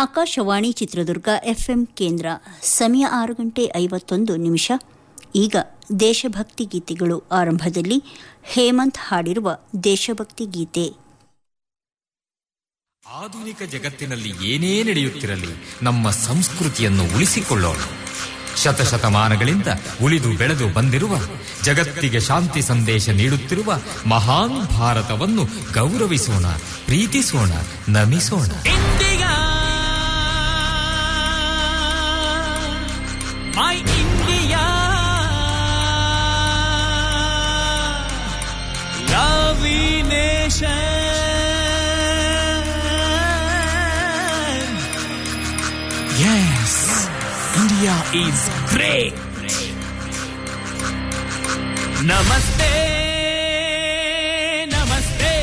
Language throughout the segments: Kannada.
ಆಕಾಶವಾಣಿ ಚಿತ್ರದುರ್ಗ ಎಫ್ಎಂ ಕೇಂದ್ರ ಸಮಯ ಆರು ಗಂಟೆ ಐವತ್ತೊಂದು ನಿಮಿಷ ಈಗ ದೇಶಭಕ್ತಿ ಗೀತೆಗಳು ಆರಂಭದಲ್ಲಿ ಹೇಮಂತ್ ಹಾಡಿರುವ ದೇಶಭಕ್ತಿ ಗೀತೆ ಆಧುನಿಕ ಜಗತ್ತಿನಲ್ಲಿ ಏನೇ ನಡೆಯುತ್ತಿರಲಿ ನಮ್ಮ ಸಂಸ್ಕೃತಿಯನ್ನು ಉಳಿಸಿಕೊಳ್ಳೋಣ ಶತಶತಮಾನಗಳಿಂದ ಉಳಿದು ಬೆಳೆದು ಬಂದಿರುವ ಜಗತ್ತಿಗೆ ಶಾಂತಿ ಸಂದೇಶ ನೀಡುತ್ತಿರುವ ಮಹಾನ್ ಭಾರತವನ್ನು ಗೌರವಿಸೋಣ ಪ್ರೀತಿಸೋಣ ನಮಿಸೋಣ India, my India, lovely nation. Yes, India is great. Namaste, namaste.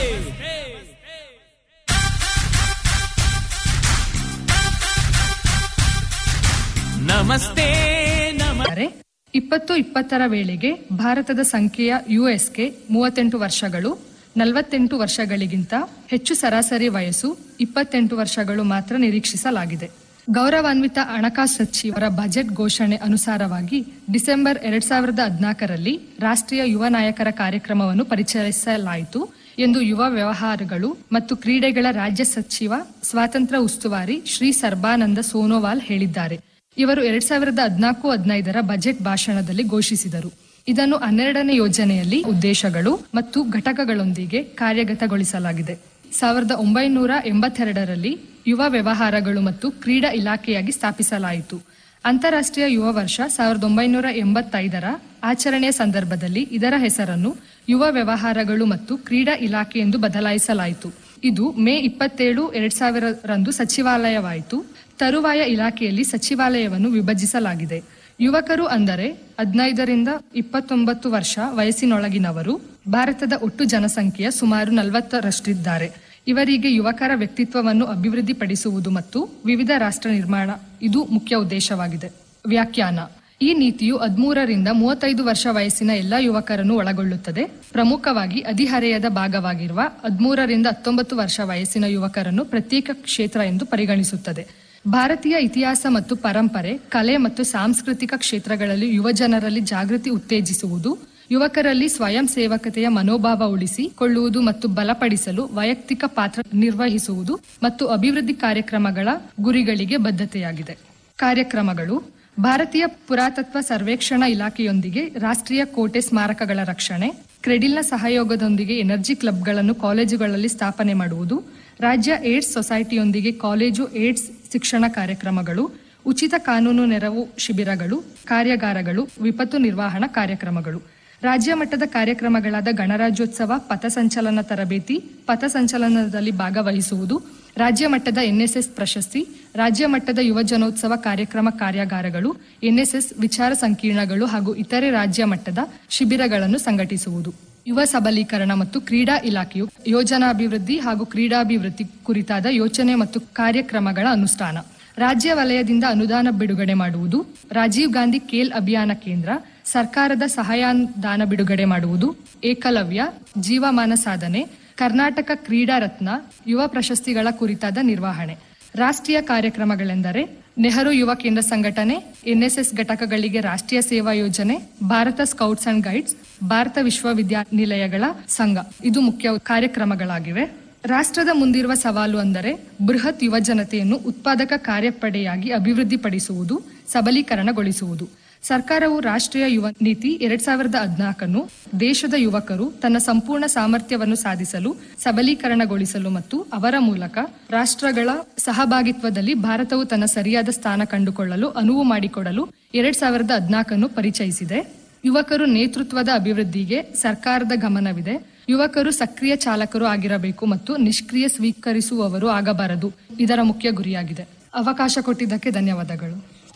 ನಮಸ್ತೆ ನಮ ಇದ್ದಾರೆ. ಇಪ್ಪತ್ತು ಇಪ್ಪತ್ತರ ವೇಳೆಗೆ ಭಾರತದ ಸಂಖ್ಯೆಯ ಯುಎಸ್ಗೆ ಮೂವತ್ತೆಂಟು ವರ್ಷಗಳು ನಲವತ್ತೆಂಟು ವರ್ಷಗಳಿಗಿಂತ ಹೆಚ್ಚು ಸರಾಸರಿ ವಯಸ್ಸು ಇಪ್ಪತ್ತೆಂಟು ವರ್ಷಗಳು ಮಾತ್ರ ನಿರೀಕ್ಷಿಸಲಾಗಿದೆ ಗೌರವಾನ್ವಿತ ಹಣಕಾಸು ಸಚಿವರ ಬಜೆಟ್ ಘೋಷಣೆ ಅನುಸಾರವಾಗಿ ಡಿಸೆಂಬರ್ ಎರಡ್ ಸಾವಿರದ ಹದಿನಾಲ್ಕರಲ್ಲಿ ರಾಷ್ಟ್ರೀಯ ಯುವ ನಾಯಕರ ಕಾರ್ಯಕ್ರಮವನ್ನು ಪರಿಚಯಿಸಲಾಯಿತು ಎಂದು ಯುವ ವ್ಯವಹಾರಗಳು ಮತ್ತು ಕ್ರೀಡೆಗಳ ರಾಜ್ಯ ಸಚಿವ ಸ್ವಾತಂತ್ರ್ಯ ಉಸ್ತುವಾರಿ ಶ್ರೀ ಸರ್ಬಾನಂದ ಸೋನೋವಾಲ್ ಹೇಳಿದ್ದಾರೆ ಇವರು ಎರಡ್ ಸಾವಿರದ ಹದಿನಾಲ್ಕು ಹದಿನೈದರ ಬಜೆಟ್ ಭಾಷಣದಲ್ಲಿ ಘೋಷಿಸಿದರು ಇದನ್ನು ಹನ್ನೆರಡನೇ ಯೋಜನೆಯಲ್ಲಿ ಉದ್ದೇಶಗಳು ಮತ್ತು ಘಟಕಗಳೊಂದಿಗೆ ಕಾರ್ಯಗತಗೊಳಿಸಲಾಗಿದೆ ಸಾವಿರದ ಒಂಬೈನೂರ ಎಂಬತ್ತೆರಡರಲ್ಲಿ ಯುವ ವ್ಯವಹಾರಗಳು ಮತ್ತು ಕ್ರೀಡಾ ಇಲಾಖೆಯಾಗಿ ಸ್ಥಾಪಿಸಲಾಯಿತು ಅಂತಾರಾಷ್ಟ್ರೀಯ ಯುವ ವರ್ಷ ಸಾವಿರದ ಒಂಬೈನೂರ ಎಂಬತ್ತೈದರ ಆಚರಣೆಯ ಸಂದರ್ಭದಲ್ಲಿ ಇದರ ಹೆಸರನ್ನು ಯುವ ವ್ಯವಹಾರಗಳು ಮತ್ತು ಕ್ರೀಡಾ ಇಲಾಖೆ ಎಂದು ಬದಲಾಯಿಸಲಾಯಿತು ಇದು ಮೇ ಇಪ್ಪತ್ತೇಳು ಎರಡ್ ಸಾವಿರರಂದು ಸಚಿವಾಲಯವಾಯಿತು ತರುವಾಯ ಇಲಾಖೆಯಲ್ಲಿ ಸಚಿವಾಲಯವನ್ನು ವಿಭಜಿಸಲಾಗಿದೆ ಯುವಕರು ಅಂದರೆ ಹದಿನೈದರಿಂದ ಇಪ್ಪತ್ತೊಂಬತ್ತು ವರ್ಷ ವಯಸ್ಸಿನೊಳಗಿನವರು ಭಾರತದ ಒಟ್ಟು ಜನಸಂಖ್ಯೆಯ ಸುಮಾರು ನಲವತ್ತರಷ್ಟಿದ್ದಾರೆ ಇವರಿಗೆ ಯುವಕರ ವ್ಯಕ್ತಿತ್ವವನ್ನು ಅಭಿವೃದ್ಧಿಪಡಿಸುವುದು ಮತ್ತು ವಿವಿಧ ರಾಷ್ಟ್ರ ನಿರ್ಮಾಣ ಇದು ಮುಖ್ಯ ಉದ್ದೇಶವಾಗಿದೆ ವ್ಯಾಖ್ಯಾನ ಈ ನೀತಿಯು ಹದಿಮೂರರಿಂದ ಮೂವತ್ತೈದು ವರ್ಷ ವಯಸ್ಸಿನ ಎಲ್ಲ ಯುವಕರನ್ನು ಒಳಗೊಳ್ಳುತ್ತದೆ ಪ್ರಮುಖವಾಗಿ ಹದಿಹರೆಯದ ಭಾಗವಾಗಿರುವ ಹದಿಮೂರರಿಂದ ಹತ್ತೊಂಬತ್ತು ವರ್ಷ ವಯಸ್ಸಿನ ಯುವಕರನ್ನು ಪ್ರತ್ಯೇಕ ಕ್ಷೇತ್ರ ಎಂದು ಪರಿಗಣಿಸುತ್ತದೆ ಭಾರತೀಯ ಇತಿಹಾಸ ಮತ್ತು ಪರಂಪರೆ ಕಲೆ ಮತ್ತು ಸಾಂಸ್ಕೃತಿಕ ಕ್ಷೇತ್ರಗಳಲ್ಲಿ ಯುವಜನರಲ್ಲಿ ಜಾಗೃತಿ ಉತ್ತೇಜಿಸುವುದು ಯುವಕರಲ್ಲಿ ಸ್ವಯಂ ಸೇವಕತೆಯ ಮನೋಭಾವ ಉಳಿಸಿಕೊಳ್ಳುವುದು ಮತ್ತು ಬಲಪಡಿಸಲು ವೈಯಕ್ತಿಕ ಪಾತ್ರ ನಿರ್ವಹಿಸುವುದು ಮತ್ತು ಅಭಿವೃದ್ಧಿ ಕಾರ್ಯಕ್ರಮಗಳ ಗುರಿಗಳಿಗೆ ಬದ್ಧತೆಯಾಗಿದೆ ಕಾರ್ಯಕ್ರಮಗಳು ಭಾರತೀಯ ಪುರಾತತ್ವ ಸರ್ವೇಕ್ಷಣಾ ಇಲಾಖೆಯೊಂದಿಗೆ ರಾಷ್ಟ್ರೀಯ ಕೋಟೆ ಸ್ಮಾರಕಗಳ ರಕ್ಷಣೆ ಕ್ರೆಡಿಲ್ನ ಸಹಯೋಗದೊಂದಿಗೆ ಎನರ್ಜಿ ಕ್ಲಬ್ಗಳನ್ನು ಕಾಲೇಜುಗಳಲ್ಲಿ ಸ್ಥಾಪನೆ ಮಾಡುವುದು ರಾಜ್ಯ ಏಡ್ಸ್ ಸೊಸೈಟಿಯೊಂದಿಗೆ ಕಾಲೇಜು ಏಡ್ಸ್ ಶಿಕ್ಷಣ ಕಾರ್ಯಕ್ರಮಗಳು ಉಚಿತ ಕಾನೂನು ನೆರವು ಶಿಬಿರಗಳು ಕಾರ್ಯಾಗಾರಗಳು ವಿಪತ್ತು ನಿರ್ವಹಣಾ ಕಾರ್ಯಕ್ರಮಗಳು ರಾಜ್ಯ ಮಟ್ಟದ ಕಾರ್ಯಕ್ರಮಗಳಾದ ಗಣರಾಜ್ಯೋತ್ಸವ ಪಥಸಂಚಲನ ತರಬೇತಿ ಪಥಸಂಚಲನದಲ್ಲಿ ಭಾಗವಹಿಸುವುದು ರಾಜ್ಯ ಮಟ್ಟದ ಎನ್ಎಸ್ಎಸ್ ಪ್ರಶಸ್ತಿ ರಾಜ್ಯ ಮಟ್ಟದ ಯುವಜನೋತ್ಸವ ಕಾರ್ಯಕ್ರಮ ಕಾರ್ಯಾಗಾರಗಳು ಎನ್ಎಸ್ಎಸ್ ವಿಚಾರ ಸಂಕಿರಣಗಳು ಹಾಗೂ ಇತರೆ ರಾಜ್ಯ ಮಟ್ಟದ ಶಿಬಿರಗಳನ್ನು ಸಂಘಟಿಸುವುದು ಯುವ ಸಬಲೀಕರಣ ಮತ್ತು ಕ್ರೀಡಾ ಇಲಾಖೆಯು ಯೋಜನಾಭಿವೃದ್ಧಿ ಹಾಗೂ ಕ್ರೀಡಾಭಿವೃದ್ಧಿ ಕುರಿತಾದ ಯೋಚನೆ ಮತ್ತು ಕಾರ್ಯಕ್ರಮಗಳ ಅನುಷ್ಠಾನ ರಾಜ್ಯ ವಲಯದಿಂದ ಅನುದಾನ ಬಿಡುಗಡೆ ಮಾಡುವುದು ರಾಜೀವ್ ಗಾಂಧಿ ಖೇಲ್ ಅಭಿಯಾನ ಕೇಂದ್ರ ಸರ್ಕಾರದ ಸಹಾಯದಾನ ಬಿಡುಗಡೆ ಮಾಡುವುದು ಏಕಲವ್ಯ ಜೀವಮಾನ ಸಾಧನೆ ಕರ್ನಾಟಕ ಕ್ರೀಡಾ ರತ್ನ ಯುವ ಪ್ರಶಸ್ತಿಗಳ ಕುರಿತಾದ ನಿರ್ವಹಣೆ ರಾಷ್ಟ್ರೀಯ ಕಾರ್ಯಕ್ರಮಗಳೆಂದರೆ ನೆಹರು ಯುವ ಕೇಂದ್ರ ಸಂಘಟನೆ ಎನ್ಎಸ್ಎಸ್ ಘಟಕಗಳಿಗೆ ರಾಷ್ಟ್ರೀಯ ಸೇವಾ ಯೋಜನೆ Bharat scouts and guides Bharat ವಿಶ್ವವಿದ್ಯಾನಿಲಯಗಳ ಸಂಘ ಇದು ಮುಖ್ಯ ಕಾರ್ಯಕ್ರಮಗಳಾಗಿವೆ ರಾಷ್ಟ್ರದ ಮುಂದಿರುವ ಸವಾಲು ಅಂದರೆ ಬೃಹತ್ ಯುವ ಜನತೆಯನ್ನು ಉತ್ಪಾದಕ ಕಾರ್ಯಪಡೆಯಾಗಿ ಅಭಿವೃದ್ಧಿಪಡಿಸುವುದು ಸಬಲೀಕರಣಗೊಳಿಸುವುದು ಸರ್ಕಾರವು ರಾಷ್ಟ್ರೀಯ ಯುವ ನೀತಿ ಎರಡ್ ಸಾವಿರದ ಹದಿನಾಲ್ಕನ್ನು ದೇಶದ ಯುವಕರು ತನ್ನ ಸಂಪೂರ್ಣ ಸಾಮರ್ಥ್ಯವನ್ನು ಸಾಧಿಸಲು ಸಬಲೀಕರಣಗೊಳಿಸಲು ಮತ್ತು ಅವರ ಮೂಲಕ ರಾಷ್ಟ್ರಗಳ ಸಹಭಾಗಿತ್ವದಲ್ಲಿ ಭಾರತವು ತನ್ನ ಸರಿಯಾದ ಸ್ಥಾನ ಕಂಡುಕೊಳ್ಳಲು ಅನುವು ಮಾಡಿಕೊಡಲು ಎರಡ್ ಸಾವಿರದ ಹದಿನಾಲ್ಕನ್ನು ಪರಿಚಯಿಸಿದೆ ಯುವಕರು ನೇತೃತ್ವದ ಅಭಿವೃದ್ಧಿಗೆ ಸರ್ಕಾರದ ಗಮನವಿದೆ ಯುವಕರು ಸಕ್ರಿಯ ಚಾಲಕರು ಆಗಿರಬೇಕು ಮತ್ತು ನಿಷ್ಕ್ರಿಯ ಸ್ವೀಕರಿಸುವವರು ಆಗಬಾರದು ಇದರ ಮುಖ್ಯ ಗುರಿಯಾಗಿದೆ ಅವಕಾಶ ಕೊಟ್ಟಿದ್ದಕ್ಕೆ ಧನ್ಯವಾದಗಳು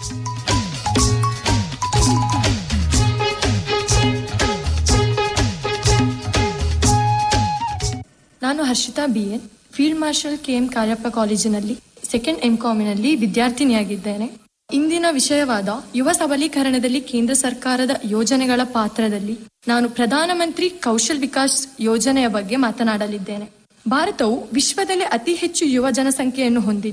ನಾನು Harshita B N field marshal K M Kariappa ಕಾಲೇಜಿನಲ್ಲಿ ಸೆಕೆಂಡ್ ಎಂ ಕಾಮಿನಲ್ಲಿ ವಿದ್ಯಾರ್ಥಿನಿಯಾಗಿದ್ದೇನೆ ಇಂದಿನ ವಿಷಯವಾದ ಯುವ ಸಬಲೀಕರಣದಲ್ಲಿ ಕೇಂದ್ರ ಸರ್ಕಾರದ ಯೋಜನೆಗಳ ಪಾತ್ರದಲ್ಲಿ ನಾನು ಪ್ರಧಾನಮಂತ್ರಿ ಕೌಶಲ್ ವಿಕಾಸ್ ಯೋಜನೆಯ ಬಗ್ಗೆ ಮಾತನಾಡಲಿದ್ದೇನೆ ಭಾರತವು ವಿಶ್ವದಲ್ಲಿ ಅತಿ ಹೆಚ್ಚು ಯುವ ಜನಸಂಖ್ಯೆಯನ್ನು ಹೊಂದಿದ್ದು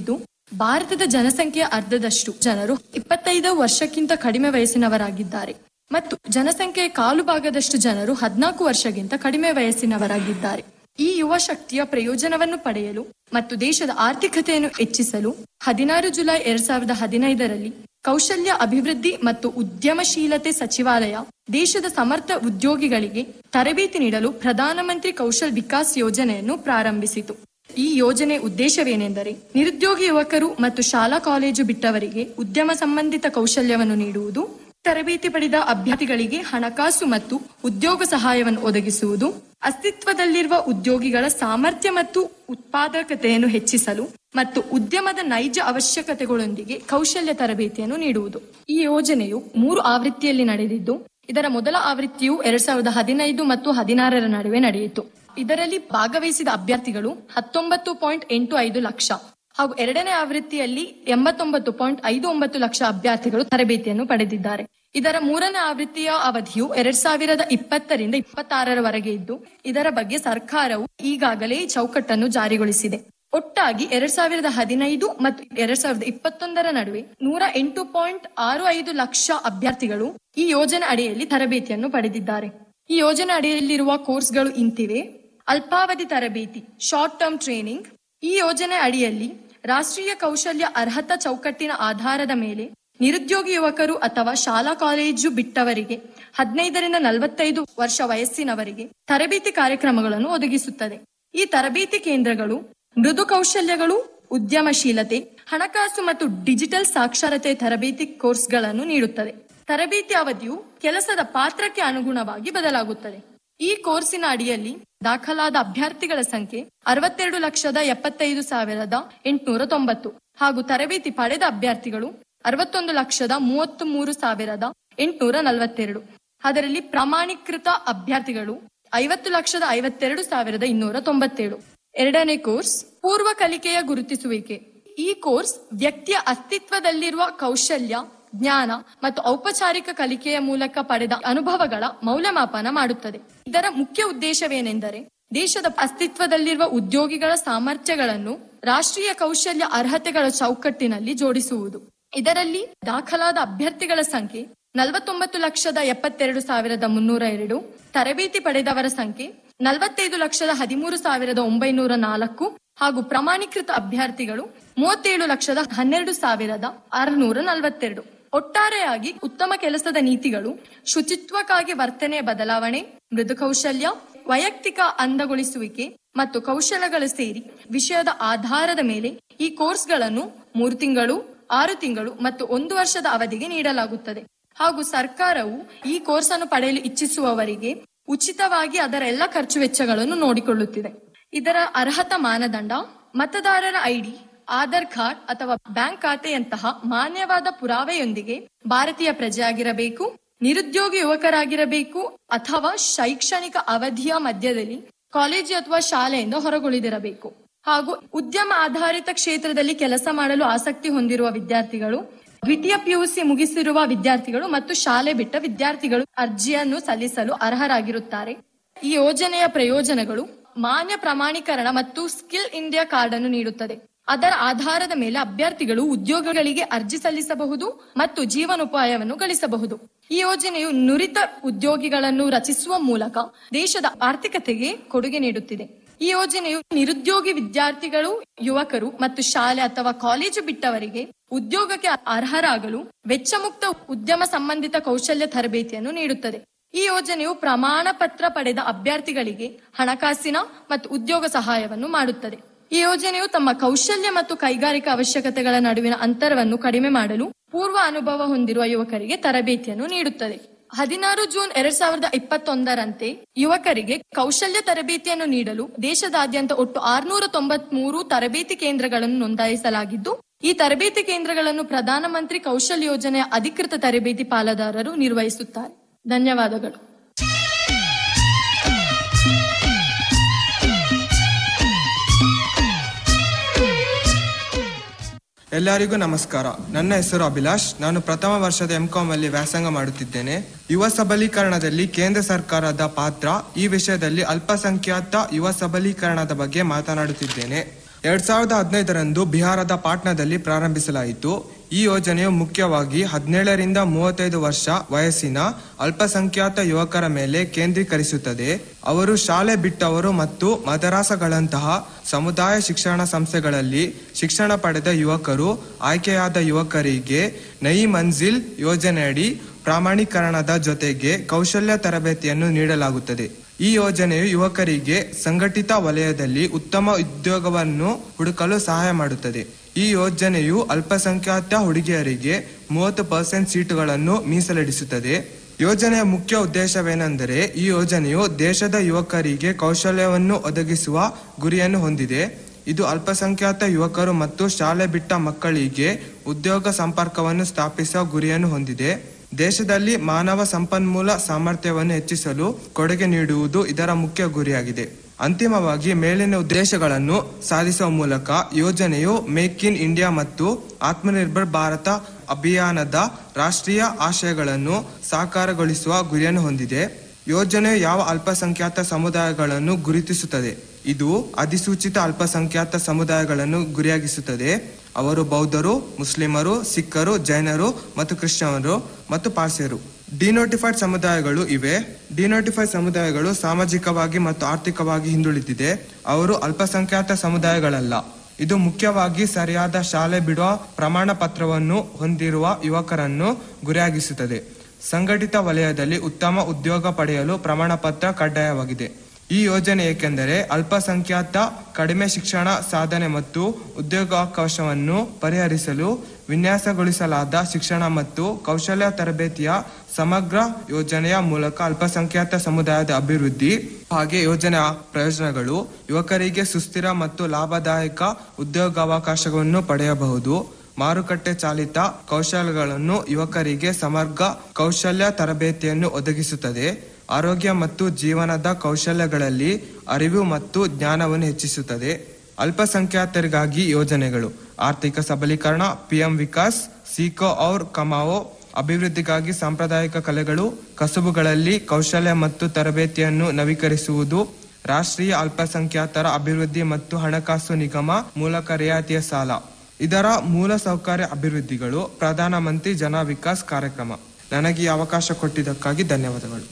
ಭಾರತದ ಜನಸಂಖ್ಯೆಯ ಅರ್ಧದಷ್ಟು ಜನರು ಇಪ್ಪತ್ತೈದು ವರ್ಷಕ್ಕಿಂತ ಕಡಿಮೆ ವಯಸ್ಸಿನವರಾಗಿದ್ದಾರೆ ಮತ್ತು ಜನಸಂಖ್ಯೆಯ ಕಾಲು ಭಾಗದಷ್ಟು ಜನರು ಹದಿನಾಲ್ಕು ವರ್ಷಕ್ಕಿಂತ ಕಡಿಮೆ ವಯಸ್ಸಿನವರಾಗಿದ್ದಾರೆ ಈ ಯುವ ಶಕ್ತಿಯ ಪ್ರಯೋಜನವನ್ನು ಪಡೆಯಲು ಮತ್ತು ದೇಶದ ಆರ್ಥಿಕತೆಯನ್ನು ಹೆಚ್ಚಿಸಲು ಹದಿನಾರು ಜುಲೈ ಎರಡ್ ಸಾವಿರದ ಹದಿನೈದರಲ್ಲಿ ಕೌಶಲ್ಯ ಅಭಿವೃದ್ಧಿ ಮತ್ತು ಉದ್ಯಮಶೀಲತೆ ಸಚಿವಾಲಯ ದೇಶದ ಸಮರ್ಥ ಉದ್ಯೋಗಿಗಳಿಗೆ ತರಬೇತಿ ನೀಡಲು ಪ್ರಧಾನಮಂತ್ರಿ ಕೌಶಲ್ ವಿಕಾಸ್ ಯೋಜನೆಯನ್ನು ಪ್ರಾರಂಭಿಸಿತು ಈ ಯೋಜನೆ ಉದ್ದೇಶವೇನೆಂದರೆ ನಿರುದ್ಯೋಗಿ ಯುವಕರು ಮತ್ತು ಶಾಲಾ ಕಾಲೇಜು ಬಿಟ್ಟವರಿಗೆ ಉದ್ಯಮ ಸಂಬಂಧಿತ ಕೌಶಲ್ಯವನ್ನು ನೀಡುವುದು ತರಬೇತಿ ಪಡೆದ ಅಭ್ಯರ್ಥಿಗಳಿಗೆ ಹಣಕಾಸು ಮತ್ತು ಉದ್ಯೋಗ ಸಹಾಯವನ್ನು ಒದಗಿಸುವುದು ಅಸ್ತಿತ್ವದಲ್ಲಿರುವ ಉದ್ಯೋಗಿಗಳ ಸಾಮರ್ಥ್ಯ ಮತ್ತು ಉತ್ಪಾದಕತೆಯನ್ನು ಹೆಚ್ಚಿಸಲು ಮತ್ತು ಉದ್ಯಮದ ನೈಜ ಅವಶ್ಯಕತೆಗಳೊಂದಿಗೆ ಕೌಶಲ್ಯ ತರಬೇತಿಯನ್ನು ನೀಡುವುದು ಈ ಯೋಜನೆಯು ಮೂರು ಆವೃತ್ತಿಯಲ್ಲಿ ನಡೆದಿದ್ದು ಇದರ ಮೊದಲ ಆವೃತ್ತಿಯು ಎರಡ್ ಸಾವಿರದ ಹದಿನೈದು ಮತ್ತು ಹದಿನಾರರ ನಡುವೆ ನಡೆಯಿತು ಇದರಲ್ಲಿ ಭಾಗವಹಿಸಿದ ಅಭ್ಯರ್ಥಿಗಳು ಹತ್ತೊಂಬತ್ತು ಪಾಯಿಂಟ್ ಎಂಟು ಐದು ಲಕ್ಷ ಹಾಗೂ ಎರಡನೇ ಆವೃತ್ತಿಯಲ್ಲಿ ಎಂಬತ್ತೊಂಬತ್ತು ಪಾಯಿಂಟ್ ಐದು ಒಂಬತ್ತು ಲಕ್ಷ ಅಭ್ಯರ್ಥಿಗಳು ತರಬೇತಿಯನ್ನು ಪಡೆದಿದ್ದಾರೆ ಇದರ ಮೂರನೇ ಆವೃತ್ತಿಯ ಅವಧಿಯು ಎರಡ್ ಸಾವಿರದ ಇಪ್ಪತ್ತರಿಂದ ಇಪ್ಪತ್ತಾರರವರೆಗೆ ಇದ್ದು ಇದರ ಬಗ್ಗೆ ಸರ್ಕಾರವು ಈಗಾಗಲೇ ಚೌಕಟ್ಟನ್ನು ಜಾರಿಗೊಳಿಸಿದೆ ಒಟ್ಟಾಗಿ ಎರಡ್ ಸಾವಿರದ ಹದಿನೈದು ಮತ್ತು ಎರಡ್ ಸಾವಿರದ ಇಪ್ಪತ್ತೊಂದರ ನಡುವೆ ನೂರ ಎಂಟು ಪಾಯಿಂಟ್ ಆರು ಐದು ಲಕ್ಷ ಅಭ್ಯರ್ಥಿಗಳು ಈ ಯೋಜನೆ ಅಡಿಯಲ್ಲಿ ತರಬೇತಿಯನ್ನು ಪಡೆದಿದ್ದಾರೆ ಈ ಯೋಜನೆ ಅಡಿಯಲ್ಲಿರುವ ಕೋರ್ಸ್ಗಳು ಇಂತಿವೆ ಅಲ್ಪಾವಧಿ ತರಬೇತಿ ಶಾರ್ಟ್ ಟರ್ಮ್ ಟ್ರೈನಿಂಗ್ ಈ ಯೋಜನೆ ಅಡಿಯಲ್ಲಿ ರಾಷ್ಟ್ರೀಯ ಕೌಶಲ್ಯ ಅರ್ಹತಾ ಚೌಕಟ್ಟಿನ ಆಧಾರದ ಮೇಲೆ ನಿರುದ್ಯೋಗಿ ಯುವಕರು ಅಥವಾ ಶಾಲಾ ಕಾಲೇಜು ಬಿಟ್ಟವರಿಗೆ ಹದಿನೈದರಿಂದ ನಲವತ್ತೈದು ವರ್ಷ ವಯಸ್ಸಿನವರಿಗೆ ತರಬೇತಿ ಕಾರ್ಯಕ್ರಮಗಳನ್ನು ಒದಗಿಸುತ್ತದೆ ಈ ತರಬೇತಿ ಕೇಂದ್ರಗಳು ಮೃದು ಕೌಶಲ್ಯಗಳು ಉದ್ಯಮಶೀಲತೆ ಹಣಕಾಸು ಮತ್ತು ಡಿಜಿಟಲ್ ಸಾಕ್ಷರತೆ ತರಬೇತಿ ಕೋರ್ಸ್ಗಳನ್ನು ನೀಡುತ್ತದೆ ತರಬೇತಿ ಅವಧಿಯು ಕೆಲಸದ ಪಾತ್ರಕ್ಕೆ ಅನುಗುಣವಾಗಿ ಬದಲಾಗುತ್ತದೆ ಈ ಕೋರ್ಸಿನ ಅಡಿಯಲ್ಲಿ ದಾಖಲಾದ ಅಭ್ಯರ್ಥಿಗಳ ಸಂಖ್ಯೆ ಅರವತ್ತೆರಡು ಲಕ್ಷದ ಎಪ್ಪತ್ತೈದು ಸಾವಿರದ ಎಂಟುನೂರ ತೊಂಬತ್ತು ಹಾಗೂ ತರಬೇತಿ ಪಡೆದ ಅಭ್ಯರ್ಥಿಗಳು ಅರವತ್ತೊಂದು ಲಕ್ಷದ ಮೂವತ್ತ್ ಮೂರು ಸಾವಿರದ ಎಂಟುನೂರ ನಲವತ್ತೆರಡು ಅದರಲ್ಲಿ ಪ್ರಮಾಣೀಕೃತ ಅಭ್ಯರ್ಥಿಗಳು ಐವತ್ತು ಲಕ್ಷದ ಐವತ್ತೆರಡು ಸಾವಿರದ ಇನ್ನೂರ ತೊಂಬತ್ತೇಳು ಎರಡನೇ ಕೋರ್ಸ್ ಪೂರ್ವ ಕಲಿಕೆಯ ಗುರುತಿಸುವಿಕೆ ಈ ಕೋರ್ಸ್ ವ್ಯಕ್ತಿಯ ಅಸ್ತಿತ್ವದಲ್ಲಿರುವ ಕೌಶಲ್ಯ ಜ್ಞಾನ ಮತ್ತು ಔಪಚಾರಿಕ ಕಲಿಕೆಯ ಮೂಲಕ ಪಡೆದ ಅನುಭವಗಳ ಮೌಲ್ಯಮಾಪನ ಮಾಡುತ್ತದೆ ಇದರ ಮುಖ್ಯ ಉದ್ದೇಶವೇನೆಂದರೆ ದೇಶದ ಅಸ್ತಿತ್ವದಲ್ಲಿರುವ ಉದ್ಯೋಗಿಗಳ ಸಾಮರ್ಥ್ಯಗಳನ್ನು ರಾಷ್ಟ್ರೀಯ ಕೌಶಲ್ಯ ಅರ್ಹತೆಗಳ ಚೌಕಟ್ಟಿನಲ್ಲಿ ಜೋಡಿಸುವುದು ಇದರಲ್ಲಿ ದಾಖಲಾದ ಅಭ್ಯರ್ಥಿಗಳ ಸಂಖ್ಯೆ ನಲವತ್ತೊಂಬತ್ತು ಲಕ್ಷದ ಎಪ್ಪತ್ತೆರಡು ಸಾವಿರದ ಮುನ್ನೂರ ಎರಡು ತರಬೇತಿ ಪಡೆದವರ ಸಂಖ್ಯೆ ನಲವತ್ತೈದು ಲಕ್ಷದ ಹದಿಮೂರು ಸಾವಿರದ ಒಂಬೈನೂರ ನಾಲ್ಕು ಹಾಗೂ ಪ್ರಮಾಣೀಕೃತ ಅಭ್ಯರ್ಥಿಗಳು ಮೂವತ್ತೇಳು ಲಕ್ಷದ ಹನ್ನೆರಡು ಸಾವಿರದ ಆರುನೂರ ನಲವತ್ತೆರಡು ಒಟ್ಟಾರೆಯಾಗಿ ಉತ್ತಮ ಕೆಲಸದ ನೀತಿಗಳು ಶುಚಿತ್ವಕ್ಕಾಗಿ ವರ್ತನೆ ಬದಲಾವಣೆ ಮೃದು ಕೌಶಲ್ಯ ವೈಯಕ್ತಿಕ ಅಂದಗೊಳಿಸುವಿಕೆ ಮತ್ತು ಕೌಶಲಗಳು ಸೇರಿ ವಿಷಯದ ಆಧಾರದ ಮೇಲೆ ಈ ಕೋರ್ಸ್ಗಳನ್ನು ಮೂರು ತಿಂಗಳು ಆರು ತಿಂಗಳು ಮತ್ತು ಒಂದು ವರ್ಷದ ಅವಧಿಗೆ ನೀಡಲಾಗುತ್ತದೆ ಹಾಗೂ ಸರ್ಕಾರವು ಈ ಕೋರ್ಸ್ ಅನ್ನು ಪಡೆಯಲು ಇಚ್ಛಿಸುವವರಿಗೆ ಉಚಿತವಾಗಿ ಅದರ ಎಲ್ಲ ಖರ್ಚು ವೆಚ್ಚಗಳನ್ನು ನೋಡಿಕೊಳ್ಳುತ್ತಿದೆ ಇದರ ಅರ್ಹತಾ ಮಾನದಂಡ ಮತದಾರರ ಐಡಿ ಆಧಾರ್ ಕಾರ್ಡ್ ಅಥವಾ ಬ್ಯಾಂಕ್ ಖಾತೆಯಂತಹ ಮಾನ್ಯವಾದ ಪುರಾವೆಯೊಂದಿಗೆ ಭಾರತೀಯ ಪ್ರಜೆಯಾಗಿರಬೇಕು ನಿರುದ್ಯೋಗಿ ಯುವಕರಾಗಿರಬೇಕು ಅಥವಾ ಶೈಕ್ಷಣಿಕ ಅವಧಿಯ ಮಧ್ಯದಲ್ಲಿ ಕಾಲೇಜು ಅಥವಾ ಶಾಲೆಯಿಂದ ಹೊರಗುಳಿದಿರಬೇಕು ಹಾಗೂ ಉದ್ಯಮ ಆಧಾರಿತ ಕ್ಷೇತ್ರದಲ್ಲಿ ಕೆಲಸ ಮಾಡಲು ಆಸಕ್ತಿ ಹೊಂದಿರುವ ವಿದ್ಯಾರ್ಥಿಗಳು ದ್ವಿತೀಯ ಪಿಯುಸಿ ಮುಗಿಸಿರುವ ವಿದ್ಯಾರ್ಥಿಗಳು ಮತ್ತು ಶಾಲೆ ಬಿಟ್ಟ ವಿದ್ಯಾರ್ಥಿಗಳು ಅರ್ಜಿಯನ್ನು ಸಲ್ಲಿಸಲು ಅರ್ಹರಾಗಿರುತ್ತಾರೆ ಈ ಯೋಜನೆಯ ಪ್ರಯೋಜನಗಳು ಮಾನ್ಯ ಪ್ರಮಾಣೀಕರಣ ಮತ್ತು ಸ್ಕಿಲ್ ಇಂಡಿಯಾ ಕಾರ್ಡ್ ಅನ್ನು ನೀಡುತ್ತದೆ ಅದರ ಆಧಾರದ ಮೇಲೆ ಅಭ್ಯರ್ಥಿಗಳು ಉದ್ಯೋಗಗಳಿಗೆ ಅರ್ಜಿ ಸಲ್ಲಿಸಬಹುದು ಮತ್ತು ಜೀವನೋಪಾಯವನ್ನು ಗಳಿಸಬಹುದು ಈ ಯೋಜನೆಯು ನುರಿತ ಉದ್ಯೋಗಿಗಳನ್ನು ರಚಿಸುವ ಮೂಲಕ ದೇಶದ ಆರ್ಥಿಕತೆಗೆ ಕೊಡುಗೆ ನೀಡುತ್ತಿದೆ ಈ ಯೋಜನೆಯು ನಿರುದ್ಯೋಗಿ ವಿದ್ಯಾರ್ಥಿಗಳು ಯುವಕರು ಮತ್ತು ಶಾಲೆ ಅಥವಾ ಕಾಲೇಜು ಬಿಟ್ಟವರಿಗೆ ಉದ್ಯೋಗಕ್ಕೆ ಅರ್ಹರಾಗಲು ವೆಚ್ಚ ಮುಕ್ತ ಉದ್ಯಮ ಸಂಬಂಧಿತ ಕೌಶಲ್ಯ ತರಬೇತಿಯನ್ನು ನೀಡುತ್ತದೆ ಈ ಯೋಜನೆಯು ಪ್ರಮಾಣ ಪತ್ರ ಪಡೆದ ಅಭ್ಯರ್ಥಿಗಳಿಗೆ ಹಣಕಾಸಿನ ಮತ್ತು ಉದ್ಯೋಗ ಸಹಾಯವನ್ನು ಮಾಡುತ್ತದೆ ಈ ಯೋಜನೆಯು ತಮ್ಮ ಕೌಶಲ್ಯ ಮತ್ತು ಕೈಗಾರಿಕಾ ಅವಶ್ಯಕತೆಗಳ ನಡುವಿನ ಅಂತರವನ್ನು ಕಡಿಮೆ ಮಾಡಲು ಪೂರ್ವ ಅನುಭವ ಹೊಂದಿರುವ ಯುವಕರಿಗೆ ತರಬೇತಿಯನ್ನು ನೀಡುತ್ತದೆ ಹದಿನಾರು ಜೂನ್ ಎರಡ್ ಸಾವಿರದ ಇಪ್ಪತ್ತೊಂದರಂತೆ ಯುವಕರಿಗೆ ಕೌಶಲ್ಯ ತರಬೇತಿಯನ್ನು ನೀಡಲು ದೇಶದಾದ್ಯಂತ ಒಟ್ಟು ಆರ್ನೂರ ತೊಂಬತ್ಮೂರು ತರಬೇತಿ ಕೇಂದ್ರಗಳನ್ನು ನೋಂದಾಯಿಸಲಾಗಿದ್ದು ಈ ತರಬೇತಿ ಕೇಂದ್ರಗಳನ್ನು ಪ್ರಧಾನಮಂತ್ರಿ ಕೌಶಲ್ ಯೋಜನೆಯ ಅಧಿಕೃತ ತರಬೇತಿ ಪಾಲುದಾರರು ನಿರ್ವಹಿಸುತ್ತಾರೆ ಧನ್ಯವಾದಗಳು ಎಲ್ಲರಿಗೂ ನಮಸ್ಕಾರ ನನ್ನ ಹೆಸರು ಅಭಿಲಾಷ್ ನಾನು ಪ್ರಥಮ ವರ್ಷದ ಎಂಕಾಂ ಅಲ್ಲಿ ವ್ಯಾಸಂಗ ಮಾಡುತ್ತಿದ್ದೇನೆ ಯುವ ಸಬಲೀಕರಣದಲ್ಲಿ ಕೇಂದ್ರ ಸರ್ಕಾರದ ಪಾತ್ರ ಈ ವಿಷಯದಲ್ಲಿ ಅಲ್ಪಸಂಖ್ಯಾತ ಯುವ ಸಬಲೀಕರಣದ ಬಗ್ಗೆ ಮಾತನಾಡುತ್ತಿದ್ದೇನೆ ಎರಡ್ ಸಾವಿರದ ಹದಿನೈದರಂದು ಬಿಹಾರದ ಪಾಟ್ನಾದಲ್ಲಿ ಪ್ರಾರಂಭಿಸಲಾಯಿತು ಈ ಯೋಜನೆಯು ಮುಖ್ಯವಾಗಿ ಹದಿನೇಳರಿಂದ ಮೂವತ್ತೈದು ವರ್ಷ ವಯಸ್ಸಿನ ಅಲ್ಪಸಂಖ್ಯಾತ ಯುವಕರ ಮೇಲೆ ಕೇಂದ್ರೀಕರಿಸುತ್ತದೆ ಅವರು ಶಾಲೆ ಬಿಟ್ಟವರು ಮತ್ತು ಮದರಾಸಗಳಂತಹ ಸಮುದಾಯ ಶಿಕ್ಷಣ ಸಂಸ್ಥೆಗಳಲ್ಲಿ ಶಿಕ್ಷಣ ಪಡೆದ ಯುವಕರು ಆಯ್ಕೆಯಾದ ಯುವಕರಿಗೆ ನೈ ಮಂಜಿಲ್ ಯೋಜನೆಯಡಿ ಪ್ರಾಮಾಣೀಕರಣದ ಜೊತೆಗೆ ಕೌಶಲ್ಯ ತರಬೇತಿಯನ್ನು ನೀಡಲಾಗುತ್ತದೆ ಈ ಯೋಜನೆಯು ಯುವಕರಿಗೆ ಸಂಘಟಿತ ವಲಯದಲ್ಲಿ ಉತ್ತಮ ಉದ್ಯೋಗವನ್ನು ಹುಡುಕಲು ಸಹಾಯ ಮಾಡುತ್ತದೆ ಈ ಯೋಜನೆಯು ಅಲ್ಪಸಂಖ್ಯಾತ ಹುಡುಗಿಯರಿಗೆ ಮೂವತ್ತು ಪರ್ಸೆಂಟ್ ಸೀಟುಗಳನ್ನು ಮೀಸಲಿಡಿಸುತ್ತದೆ ಯೋಜನೆಯ ಮುಖ್ಯ ಉದ್ದೇಶವೇನೆಂದರೆ ಈ ಯೋಜನೆಯು ದೇಶದ ಯುವಕರಿಗೆ ಕೌಶಲ್ಯವನ್ನು ಒದಗಿಸುವ ಗುರಿಯನ್ನು ಹೊಂದಿದೆ ಇದು ಅಲ್ಪಸಂಖ್ಯಾತ ಯುವಕರು ಮತ್ತು ಶಾಲೆ ಬಿಟ್ಟ ಮಕ್ಕಳಿಗೆ ಉದ್ಯೋಗ ಸಂಪರ್ಕವನ್ನು ಸ್ಥಾಪಿಸುವ ಗುರಿಯನ್ನು ಹೊಂದಿದೆ ದೇಶದಲ್ಲಿ ಮಾನವ ಸಂಪನ್ಮೂಲ ಸಾಮರ್ಥ್ಯವನ್ನು ಹೆಚ್ಚಿಸಲು ಕೊಡುಗೆ ನೀಡುವುದು ಇದರ ಮುಖ್ಯ ಗುರಿಯಾಗಿದೆ ಅಂತಿಮವಾಗಿ ಮೇಲಿನ ಉದ್ದೇಶಗಳನ್ನು ಸಾಧಿಸುವ ಮೂಲಕ ಯೋಜನೆಯು ಮೇಕ್ ಇನ್ ಇಂಡಿಯಾ ಮತ್ತು ಆತ್ಮನಿರ್ಭರ್ ಭಾರತ ಅಭಿಯಾನದ ರಾಷ್ಟ್ರೀಯ ಆಶಯಗಳನ್ನು ಸಾಕಾರಗೊಳಿಸುವ ಗುರಿಯನ್ನು ಹೊಂದಿದೆ ಯೋಜನೆಯು ಯಾವ ಅಲ್ಪಸಂಖ್ಯಾತ ಸಮುದಾಯಗಳನ್ನು ಗುರುತಿಸುತ್ತದೆ ಇದು ಅಧಿಸೂಚಿತ ಅಲ್ಪಸಂಖ್ಯಾತ ಸಮುದಾಯಗಳನ್ನು ಗುರಿಯಾಗಿಸುತ್ತದೆ ಅವರು ಬೌದ್ಧರು ಮುಸ್ಲಿಮರು ಸಿಖ್ಖರು ಜೈನರು ಮತ್ತು ಕ್ರಿಶ್ಚಿಯನರು ಮತ್ತು ಪಾರ್ಸಿಯರು ಡಿನೋಟಿಫೈಡ್ ಸಮುದಾಯಗಳು ಇವೆ ಡಿನೋಟಿಫೈಡ್ ಸಮುದಾಯಗಳು ಸಾಮಾಜಿಕವಾಗಿ ಮತ್ತು ಆರ್ಥಿಕವಾಗಿ ಹಿಂದುಳಿದಿದೆ ಅವರು ಅಲ್ಪಸಂಖ್ಯಾತ ಸಮುದಾಯಗಳಲ್ಲ ಇದು ಮುಖ್ಯವಾಗಿ ಸರಿಯಾದ ಶಾಲೆ ಬಿಡುವ ಪ್ರಮಾಣ ಪತ್ರವನ್ನು ಹೊಂದಿರುವ ಯುವಕರನ್ನು ಗುರಿಯಾಗಿಸುತ್ತದೆ ಸಂಘಟಿತ ವಲಯದಲ್ಲಿ ಉತ್ತಮ ಉದ್ಯೋಗ ಪಡೆಯಲು ಪ್ರಮಾಣ ಪತ್ರ ಕಡ್ಡಾಯವಾಗಿದೆ ಈ ಯೋಜನೆ ಏಕೆಂದರೆ ಅಲ್ಪಸಂಖ್ಯಾತ ಕಡಿಮೆ ಶಿಕ್ಷಣ ಸಾಧನೆ ಮತ್ತು ಉದ್ಯೋಗಾವಕಾಶವನ್ನು ಪರಿಹರಿಸಲು ವಿನ್ಯಾಸಗೊಳಿಸಲಾದ ಶಿಕ್ಷಣ ಮತ್ತು ಕೌಶಲ್ಯ ತರಬೇತಿಯ ಸಮಗ್ರ ಯೋಜನೆಯ ಮೂಲಕ ಅಲ್ಪಸಂಖ್ಯಾತ ಸಮುದಾಯದ ಅಭಿವೃದ್ಧಿ ಹಾಗೆ ಯೋಜನೆಯ ಪ್ರಯೋಜನಗಳು ಯುವಕರಿಗೆ ಸುಸ್ಥಿರ ಮತ್ತು ಲಾಭದಾಯಕ ಉದ್ಯೋಗಾವಕಾಶವನ್ನು ಪಡೆಯಬಹುದು ಮಾರುಕಟ್ಟೆ ಚಾಲಿತ ಕೌಶಲ್ಯಗಳನ್ನು ಯುವಕರಿಗೆ ಸಮಗ್ರ ಕೌಶಲ್ಯ ತರಬೇತಿಯನ್ನು ಒದಗಿಸುತ್ತದೆ ಆರೋಗ್ಯ ಮತ್ತು ಜೀವನದ ಕೌಶಲ್ಯಗಳಲ್ಲಿ ಅರಿವು ಮತ್ತು ಜ್ಞಾನವನ್ನು ಹೆಚ್ಚಿಸುತ್ತದೆ ಅಲ್ಪಸಂಖ್ಯಾತರಿಗಾಗಿ ಯೋಜನೆಗಳು ಆರ್ಥಿಕ ಸಬಲೀಕರಣ ಪಿಎಂ ವಿಕಾಸ್ ಸೀಕೋ ಔರ್ ಕಮಾವೋ ಅಭಿವೃದ್ಧಿಗಾಗಿ ಸಾಂಪ್ರದಾಯಿಕ ಕಲೆಗಳು ಕಸುಬುಗಳಲ್ಲಿ ಕೌಶಲ್ಯ ಮತ್ತು ತರಬೇತಿಯನ್ನು ನವೀಕರಿಸುವುದು ರಾಷ್ಟ್ರೀಯ ಅಲ್ಪಸಂಖ್ಯಾತರ ಅಭಿವೃದ್ಧಿ ಮತ್ತು ಹಣಕಾಸು ನಿಗಮ ಮೂಲಕ ರಿಯಾಯಿತಿಯ ಸಾಲ ಇದರ ಮೂಲ ಸೌಕರ್ಯ ಅಭಿವೃದ್ಧಿಗಳು ಪ್ರಧಾನಮಂತ್ರಿ ಜನ ವಿಕಾಸ್ ಕಾರ್ಯಕ್ರಮ ನನಗೆ ಈ ಅವಕಾಶ ಕೊಟ್ಟಿದ್ದಕ್ಕಾಗಿ ಧನ್ಯವಾದಗಳು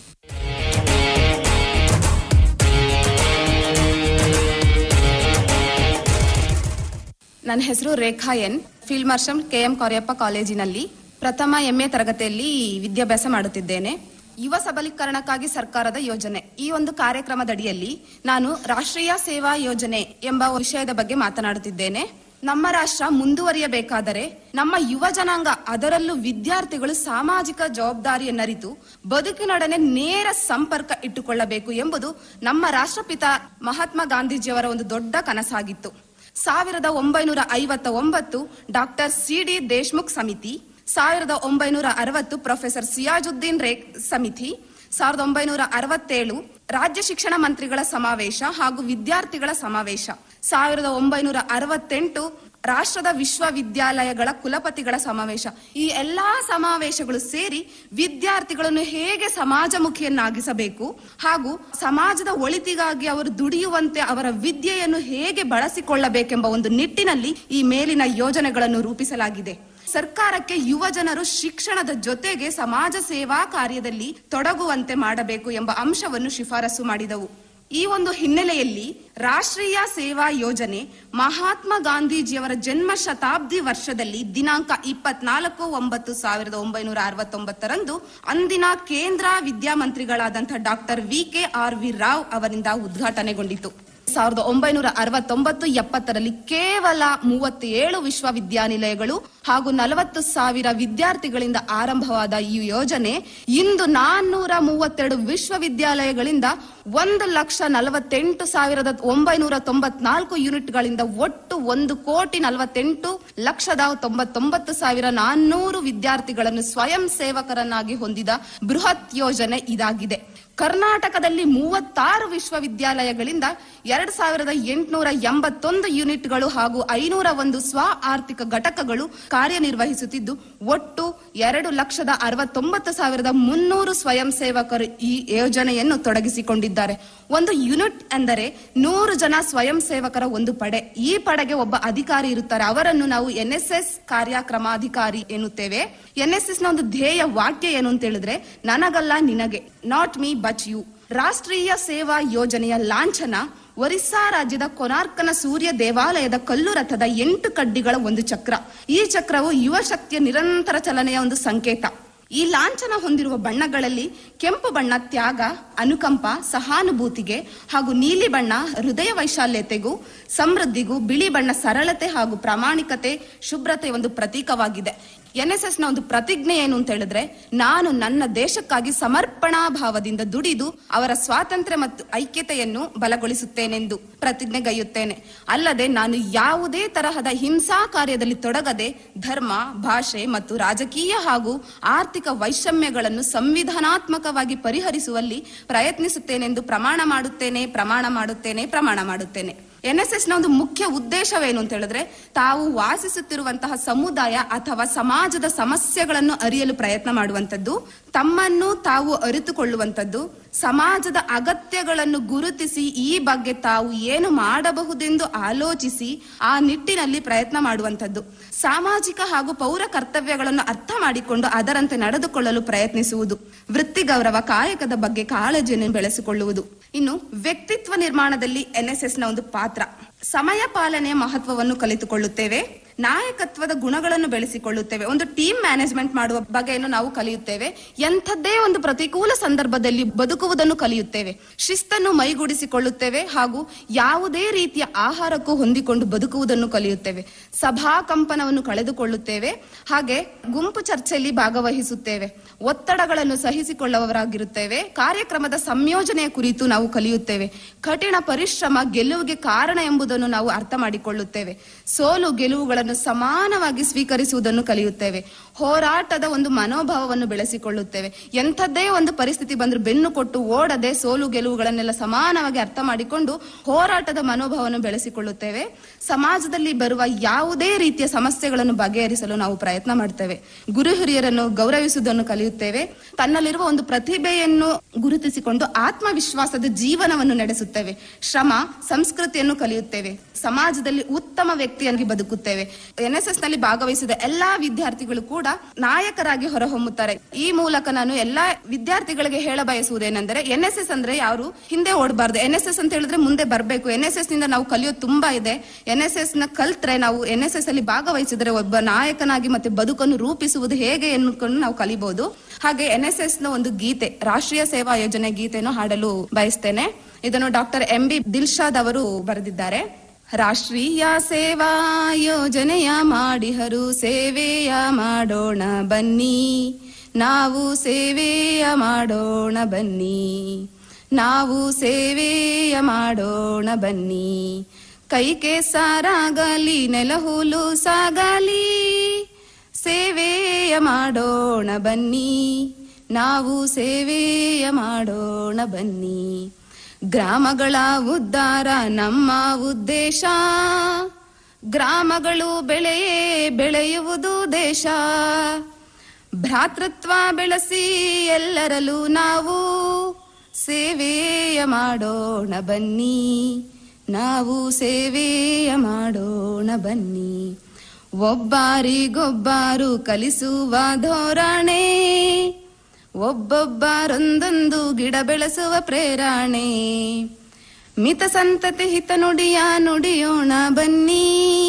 ನನ್ನ ಹೆಸರು Rekha N field marshal K M Kariappa ಕಾಲೇಜಿನಲ್ಲಿ ಪ್ರಥಮ ಎಂಎ ತರಗತಿಯಲ್ಲಿ ವಿದ್ಯಾಭ್ಯಾಸ ಮಾಡುತ್ತಿದ್ದೇನೆ ಯುವ ಸಬಲೀಕರಣಕ್ಕಾಗಿ ಸರ್ಕಾರದ ಯೋಜನೆ ಈ ಒಂದು ಕಾರ್ಯಕ್ರಮದಡಿಯಲ್ಲಿ ನಾನು ರಾಷ್ಟ್ರೀಯ ಸೇವಾ ಯೋಜನೆ ಎಂಬ ವಿಷಯದ ಬಗ್ಗೆ ಮಾತನಾಡುತ್ತಿದ್ದೇನೆ ನಮ್ಮ ರಾಷ್ಟ್ರ ಮುಂದುವರಿಯಬೇಕಾದರೆ ನಮ್ಮ ಯುವ ಜನಾಂಗ ಅದರಲ್ಲೂ ವಿದ್ಯಾರ್ಥಿಗಳು ಸಾಮಾಜಿಕ ಜವಾಬ್ದಾರಿಯನ್ನರಿತು ಬದುಕಿನೊಡನೆ ನೇರ ಸಂಪರ್ಕ ಇಟ್ಟುಕೊಳ್ಳಬೇಕು ಎಂಬುದು ನಮ್ಮ ರಾಷ್ಟ್ರಪಿತ ಮಹಾತ್ಮ ಗಾಂಧೀಜಿಯವರ ಒಂದು ದೊಡ್ಡ ಕನಸಾಗಿತ್ತು ಸಾವಿರದ ಒಂಬೈನೂರ ಐವತ್ತ ಒಂಬತ್ತು ಡಾಕ್ಟರ್ ಸಿ ಡಿ ದೇಶ್ಮುಖ್ ಸಮಿತಿ ಸಾವಿರದ ಒಂಬೈನೂರ ಅರವತ್ತು ಪ್ರೊಫೆಸರ್ ಸಿಯಾಜುದ್ದೀನ್ ರೇಖ್ ಸಮಿತಿ ಸಾವಿರದ ಒಂಬೈನೂರ ಅರವತ್ತೇಳು ರಾಜ್ಯ ಶಿಕ್ಷಣ ಮಂತ್ರಿಗಳ ಸಮಾವೇಶ ಹಾಗೂ ವಿದ್ಯಾರ್ಥಿಗಳ ಸಮಾವೇಶ ಸಾವಿರದ ಒಂಬೈನೂರ ಅರವತ್ತೆಂಟು ರಾಷ್ಟ್ರದ ವಿಶ್ವವಿದ್ಯಾಲಯಗಳ ಕುಲಪತಿಗಳ ಸಮಾವೇಶ ಈ ಎಲ್ಲಾ ಸಮಾವೇಶಗಳು ಸೇರಿ ವಿದ್ಯಾರ್ಥಿಗಳನ್ನು ಹೇಗೆ ಸಮಾಜಮುಖಿಯನ್ನಾಗಿಸಬೇಕು ಹಾಗೂ ಸಮಾಜದ ಒಳಿತಿಗಾಗಿ ಅವರು ದುಡಿಯುವಂತೆ ಅವರ ವಿದ್ಯೆಯನ್ನು ಹೇಗೆ ಬಳಸಿಕೊಳ್ಳಬೇಕೆಂಬ ಒಂದು ನಿಟ್ಟಿನಲ್ಲಿ ಈ ಮೇಲಿನ ಯೋಜನೆಗಳನ್ನು ರೂಪಿಸಲಾಗಿದೆ ಸರ್ಕಾರಕ್ಕೆ ಯುವ ಜನರು ಶಿಕ್ಷಣದ ಜೊತೆಗೆ ಸಮಾಜ ಸೇವಾ ಕಾರ್ಯದಲ್ಲಿ ತೊಡಗುವಂತೆ ಮಾಡಬೇಕು ಎಂಬ ಅಂಶವನ್ನು ಶಿಫಾರಸು ಮಾಡಿದವು ಈ ಒಂದು ಹಿನ್ನೆಲೆಯಲ್ಲಿ ರಾಷ್ಟ್ರೀಯ ಸೇವಾ ಯೋಜನೆ ಮಹಾತ್ಮ ಗಾಂಧೀಜಿಯವರ ಜನ್ಮ ಶತಾಬ್ದಿ ವರ್ಷದಲ್ಲಿ ದಿನಾಂಕ ಇಪ್ಪತ್ನಾಲ್ಕು ಒಂಬತ್ತು ಸಾವಿರದ ಒಂಬೈನೂರ ಅರವತ್ತೊಂಬತ್ತರಂದು ಅಂದಿನ ಕೇಂದ್ರ ವಿದ್ಯಾಮಂತ್ರಿಗಳಾದಂತಹ doctor V K R V Rao ಅವರಿಂದ ಉದ್ಘಾಟನೆಗೊಂಡಿತು ಸಾವಿರದ ಒಂಬೈನೂರ ಅರವತ್ತೊಂಬತ್ತು ಎಪ್ಪತ್ತರಲ್ಲಿ ಕೇವಲ ಮೂವತ್ತೇಳು ವಿಶ್ವವಿದ್ಯಾನಿಲಯಗಳು ಹಾಗೂ ನಲವತ್ತು ಸಾವಿರ ವಿದ್ಯಾರ್ಥಿಗಳಿಂದ ಆರಂಭವಾದ ಈ ಯೋಜನೆ ಇಂದು ನಾನ್ನೂರ ಮೂವತ್ತೆರಡು ವಿಶ್ವವಿದ್ಯಾಲಯಗಳಿಂದ ಒಂದು ಲಕ್ಷ ನಲವತ್ತೆಂಟು ಸಾವಿರದ ಒಂಬೈನೂರ ತೊಂಬತ್ನಾಲ್ಕು ಯೂನಿಟ್ಗಳಿಂದ ಒಟ್ಟು ಒಂದು ಕೋಟಿ ನಲವತ್ತೆಂಟು ಲಕ್ಷದ ತೊಂಬತ್ತೊಂಬತ್ತು ಸಾವಿರ ನಾನ್ನೂರು ವಿದ್ಯಾರ್ಥಿಗಳನ್ನು ಸ್ವಯಂ ಸೇವಕರನ್ನಾಗಿ ಹೊಂದಿದ ಬೃಹತ್ ಯೋಜನೆ ಇದಾಗಿದೆ ಕರ್ನಾಟಕದಲ್ಲಿ ಮೂವತ್ತಾರು ವಿಶ್ವವಿದ್ಯಾಲಯಗಳಿಂದ ಎರಡ್ ಸಾವಿರದ ಎಂಟುನೂರ ಎಂಬತ್ತೊಂದು ಯೂನಿಟ್ಗಳು ಹಾಗೂ ಐನೂರ ಒಂದು ಸ್ವ ಆರ್ಥಿಕ ಘಟಕಗಳು ಕಾರ್ಯನಿರ್ವಹಿಸುತ್ತಿದ್ದು ಒಟ್ಟು ಎರಡು ಲಕ್ಷದ ಅರವತ್ತೊಂಬತ್ತು ಸಾವಿರದ ಮುನ್ನೂರು ಸ್ವಯಂ ಸೇವಕರು ಈ ಯೋಜನೆಯನ್ನು ತೊಡಗಿಸಿಕೊಂಡಿದ್ದಾರೆ ಹೊಂದಿದ್ದಾರೆ ಒಂದು ಯೂನಿಟ್ ಎಂದರೆ ನೂರು ಜನ ಸ್ವಯಂ ಸೇವಕರ ಒಂದು ಪಡೆ ಈ ಪಡೆಗೆ ಒಬ್ಬ ಅಧಿಕಾರಿ ಇರುತ್ತಾರೆ ಅವರನ್ನು ನಾವು ಎನ್ ಎಸ್ ಎಸ್ ಕಾರ್ಯಕ್ರಮಾಧಿಕಾರಿ ಎನ್ನುತ್ತೇವೆ ಎನ್ ಎಸ್ ಎಸ್ ನ ಒಂದು ಧ್ಯೇಯ ವಾಕ್ಯ ಏನು ಅಂತ ಹೇಳಿದ್ರೆ ನನಗಲ್ಲ ನಿನಗೆ ನಾಟ್ ಮೀ ಬಚ್ ಯು ರಾಷ್ಟ್ರೀಯ ಸೇವಾ ಯೋಜನೆಯ ಲಾಂಛನ ಒರಿಸ್ಸಾ ರಾಜ್ಯದ ಕೊನಾರ್ಕನ ಸೂರ್ಯ ದೇವಾಲಯದ ಕಲ್ಲು ರಥದ ಎಂಟು ಕಡ್ಡಿಗಳ ಒಂದು ಚಕ್ರ ಈ ಚಕ್ರವು ಯುವ ಶಕ್ತಿಯ ನಿರಂತರ ಚಲನೆಯ ಒಂದು ಸಂಕೇತ ಈ ಲಾಂಛನ ಹೊಂದಿರುವ ಬಣ್ಣಗಳಲ್ಲಿ ಕೆಂಪು ಬಣ್ಣ ತ್ಯಾಗ ಅನುಕಂಪ ಸಹಾನುಭೂತಿಗೆ ಹಾಗೂ ನೀಲಿ ಬಣ್ಣ ಹೃದಯ ವೈಶಾಲ್ಯತೆಗೂ ಸಮೃದ್ಧಿಗೂ ಬಿಳಿ ಬಣ್ಣ ಸರಳತೆ ಹಾಗೂ ಪ್ರಾಮಾಣಿಕತೆ ಶುಭ್ರತೆ ಒಂದು ಪ್ರತೀಕವಾಗಿದೆ ಎನ್ ಎಸ್ ಎಸ್ ನ ಒಂದು ಪ್ರತಿಜ್ಞೆ ಏನು ಅಂತ ಹೇಳಿದ್ರೆ ನಾನು ನನ್ನ ದೇಶಕ್ಕಾಗಿ ಸಮರ್ಪಣಾ ಭಾವದಿಂದ ದುಡಿದು ಅವರ ಸ್ವಾತಂತ್ರ್ಯ ಮತ್ತು ಐಕ್ಯತೆಯನ್ನು ಬಲಗೊಳಿಸುತ್ತೇನೆಂದು ಪ್ರತಿಜ್ಞೆಗೈಯುತ್ತೇನೆ ಅಲ್ಲದೆ ನಾನು ಯಾವುದೇ ತರಹದ ಹಿಂಸಾ ಕಾರ್ಯದಲ್ಲಿ ತೊಡಗದೆ ಧರ್ಮ ಭಾಷೆ ಮತ್ತು ರಾಜಕೀಯ ಹಾಗೂ ಆರ್ಥಿಕ ವೈಷಮ್ಯಗಳನ್ನು ಸಂವಿಧಾನಾತ್ಮಕವಾಗಿ ಪರಿಹರಿಸುವಲ್ಲಿ ಪ್ರಯತ್ನಿಸುತ್ತೇನೆಂದು ಪ್ರಮಾಣ ಮಾಡುತ್ತೇನೆ ಪ್ರಮಾಣ ಮಾಡುತ್ತೇನೆ ಪ್ರಮಾಣ ಮಾಡುತ್ತೇನೆ ಎನ್ ಎಸ್ ಎಸ್ ನ ಒಂದು ಮುಖ್ಯ ಉದ್ದೇಶವೇನು ಅಂತ ಹೇಳಿದ್ರೆ ತಾವು ವಾಸಿಸುತ್ತಿರುವಂತಹ ಸಮುದಾಯ ಅಥವಾ ಸಮಾಜದ ಸಮಸ್ಯೆಗಳನ್ನು ಅರಿಯಲು ಪ್ರಯತ್ನ ಮಾಡುವಂತದ್ದು ತಮ್ಮನ್ನು ತಾವು ಅರಿತುಕೊಳ್ಳುವಂತದ್ದು ಸಮಾಜದ ಅಗತ್ಯಗಳನ್ನು ಗುರುತಿಸಿ ಈ ಬಗ್ಗೆ ತಾವು ಏನು ಮಾಡಬಹುದೆಂದು ಆಲೋಚಿಸಿ ಆ ನಿಟ್ಟಿನಲ್ಲಿ ಪ್ರಯತ್ನ ಮಾಡುವಂತದ್ದು ಸಾಮಾಜಿಕ ಹಾಗೂ ಪೌರ ಕರ್ತವ್ಯಗಳನ್ನು ಅರ್ಥ ಮಾಡಿಕೊಂಡು ಅದರಂತೆ ನಡೆದುಕೊಳ್ಳಲು ಪ್ರಯತ್ನಿಸುವುದು ವೃತ್ತಿ ಗೌರವ ಕಾಯಕದ ಬಗ್ಗೆ ಕಾಳಜಿಯನ್ನು ಬೆಳೆಸಿಕೊಳ್ಳುವುದು ಇನ್ನು ವ್ಯಕ್ತಿತ್ವ ನಿರ್ಮಾಣದಲ್ಲಿ ಎನ್ಎಸ್ಎಸ್ ನ ಒಂದು ಪಾತ್ರ ಸಮಯ ಪಾಲನೆಯ ಮಹತ್ವವನ್ನು ಕಲಿತುಕೊಳ್ಳುತ್ತೇವೆ ನಾಯಕತ್ವದ ಗುಣಗಳನ್ನು ಬೆಳೆಸಿಕೊಳ್ಳುತ್ತೇವೆ ಒಂದು ಟೀಮ್ ಮ್ಯಾನೇಜ್ಮೆಂಟ್ ಮಾಡುವ ಬಗೆಯನ್ನು ನಾವು ಕಲಿಯುತ್ತೇವೆ ಎಂಥದ್ದೇ ಒಂದು ಪ್ರತಿಕೂಲ ಸಂದರ್ಭದಲ್ಲಿ ಬದುಕುವುದನ್ನು ಕಲಿಯುತ್ತೇವೆ ಶಿಸ್ತನ್ನು ಮೈಗೂಡಿಸಿಕೊಳ್ಳುತ್ತೇವೆ ಹಾಗೂ ಯಾವುದೇ ರೀತಿಯ ಆಹಾರಕ್ಕೂ ಹೊಂದಿಕೊಂಡು ಬದುಕುವುದನ್ನು ಕಲಿಯುತ್ತೇವೆ ಸಭಾ ಕಂಪನವನ್ನು ಕಳೆದುಕೊಳ್ಳುತ್ತೇವೆ ಹಾಗೆ ಗುಂಪು ಚರ್ಚೆಯಲ್ಲಿ ಭಾಗವಹಿಸುತ್ತೇವೆ ಒತ್ತಡಗಳನ್ನು ಸಹಿಸಿಕೊಳ್ಳುವವರಾಗಿರುತ್ತೇವೆ ಕಾರ್ಯಕ್ರಮದ ಸಂಯೋಜನೆಯ ಕುರಿತು ನಾವು ಕಲಿಯುತ್ತೇವೆ ಕಠಿಣ ಪರಿಶ್ರಮ ಗೆಲುವಿಗೆ ಕಾರಣ ಎಂಬುದನ್ನು ನಾವು ಅರ್ಥ ಮಾಡಿಕೊಳ್ಳುತ್ತೇವೆ ಸೋಲು ಗೆಲುವುಗಳನ್ನು ಸಮಾನವಾಗಿ ಸ್ವೀಕರಿಸುವುದನ್ನು ಕಲಿಯುತ್ತೇವೆ ಹೋರಾಟದ ಒಂದು ಮನೋಭಾವವನ್ನು ಬೆಳೆಸಿಕೊಳ್ಳುತ್ತೇವೆ ಎಂಥದ್ದೇ ಒಂದು ಪರಿಸ್ಥಿತಿ ಬಂದ್ರೆ ಬೆನ್ನು ಕೊಟ್ಟು ಓಡದೆ ಸೋಲು ಗೆಲುವುಗಳನ್ನೆಲ್ಲ ಸಮಾನವಾಗಿ ಅರ್ಥ ಮಾಡಿಕೊಂಡು ಹೋರಾಟದ ಮನೋಭಾವವನ್ನು ಬೆಳೆಸಿಕೊಳ್ಳುತ್ತೇವೆ ಸಮಾಜದಲ್ಲಿ ಬರುವ ಯಾವುದೇ ರೀತಿಯ ಸಮಸ್ಯೆಗಳನ್ನು ಬಗೆಹರಿಸಲು ನಾವು ಪ್ರಯತ್ನ ಮಾಡ್ತೇವೆ ಗುರು ಹಿರಿಯರನ್ನು ಗೌರವಿಸುವುದನ್ನು ಕಲಿಯುತ್ತೇವೆ ತನ್ನಲ್ಲಿರುವ ಒಂದು ಪ್ರತಿಭೆಯನ್ನು ಗುರುತಿಸಿಕೊಂಡು ಆತ್ಮವಿಶ್ವಾಸದ ಜೀವನವನ್ನು ನಡೆಸುತ್ತೇವೆ ಶ್ರಮ ಸಂಸ್ಕೃತಿಯನ್ನು ಕಲಿಯುತ್ತೇವೆ ಸಮಾಜದಲ್ಲಿ ಉತ್ತಮ ವ್ಯಕ್ತಿಯಾಗಿ ಬದುಕುತ್ತೇವೆ ಎನ್ಎಸ್ಎಸ್ ನಲ್ಲಿ ಭಾಗವಹಿಸಿದ ಎಲ್ಲಾ ವಿದ್ಯಾರ್ಥಿಗಳು ಕೂಡ ನಾಯಕರಾಗಿ ಹೊರಹೊಮ್ಮುತ್ತಾರೆ ಈ ಮೂಲಕ ನಾನು ಎಲ್ಲಾ ವಿದ್ಯಾರ್ಥಿಗಳಿಗೆ ಹೇಳ ಬಯಸುವುದೇನೆಂದರೆ ಎನ್ಎಸ್ಎಸ್ ಅಂದ್ರೆ ಯಾರು ಹಿಂದೆ ಓಡಬಾರ್ದು ಎನ್ಎಸ್ಎಸ್ ಅಂತ ಹೇಳಿದ್ರೆ ಮುಂದೆ ಬರಬೇಕು ಎನ್ಎಸ್ಎಸ್ ನಿಂದ ನಾವು ಕಲಿಯೋದು ತುಂಬಾ ಇದೆ ಎನ್ಎಸ್ಎಸ್ ನ ಕಲ್ತ್ರೆ ನಾವು ಎನ್ಎಸ್ಎಸ್ ಅಲ್ಲಿ ಭಾಗವಹಿಸಿದ್ರೆ ಒಬ್ಬ ನಾಯಕನಾಗಿ ಮತ್ತೆ ಬದುಕನ್ನು ರೂಪಿಸುವುದು ಹೇಗೆ ಎನ್ನುಕೊಂಡು ನಾವು ಕಲಿಬಹುದು ಹಾಗೆ ಎನ್ಎಸ್ಎಸ್ ನ ಒಂದು ಗೀತೆ ರಾಷ್ಟ್ರೀಯ ಸೇವಾ ಯೋಜನೆ ಗೀತೆಯನ್ನು ಹಾಡಲು ಬಯಸ್ತೇನೆ ಇದನ್ನು ಡಾಕ್ಟರ್ ಎಂ ಬಿ ದಿಲ್ಶಾದ್ ಅವರು ಬರೆದಿದ್ದಾರೆ ರಾಷ್ಟ್ರೀಯ ಸೇವಾ ಯೋಜನೆಯ ಮಾಡಿಹರು ಸೇವೆಯ ಮಾಡೋಣ ಬನ್ನಿ ನಾವು ಸೇವೆಯ ಮಾಡೋಣ ಬನ್ನಿ ನಾವು ಸೇವೆಯ ಮಾಡೋಣ ಬನ್ನಿ ಕೈಕೆ ಸಾರಾಗಲಿ ನೆಲಹುಲು ಸಾಗಲಿ ಸೇವೆಯ ಮಾಡೋಣ ಬನ್ನಿ ನಾವು ಸೇವೆಯ ಮಾಡೋಣ ಬನ್ನಿ ಗ್ರಾಮಗಳ ಉದ್ಧಾರ ನಮ್ಮ ಉದ್ದೇಶ ಗ್ರಾಮಗಳು ಬೆಳೆಯೇ ಬೆಳೆಯುವುದು ದೇಶ ಭ್ರಾತೃತ್ವ ಬೆಳೆಸಿ ಎಲ್ಲರಲ್ಲೂ ನಾವು ಸೇವೆಯ ಮಾಡೋಣ ಬನ್ನಿ ನಾವು ಸೇವೆಯ ಮಾಡೋಣ ಬನ್ನಿ ಒಬ್ಬರಿಗೊಬ್ಬರು ಕಲಿಸುವ ಧೋರಣೆ ಒಬ್ಬೊಬ್ಬರೊಂದೊಂದು ಗಿಡ ಬೆಳೆಸುವ ಪ್ರೇರಣೆ ಮಿತ ಸಂತತಿ ಹಿತ ನುಡಿಯ ನುಡಿಯೋಣ ಬನ್ನಿ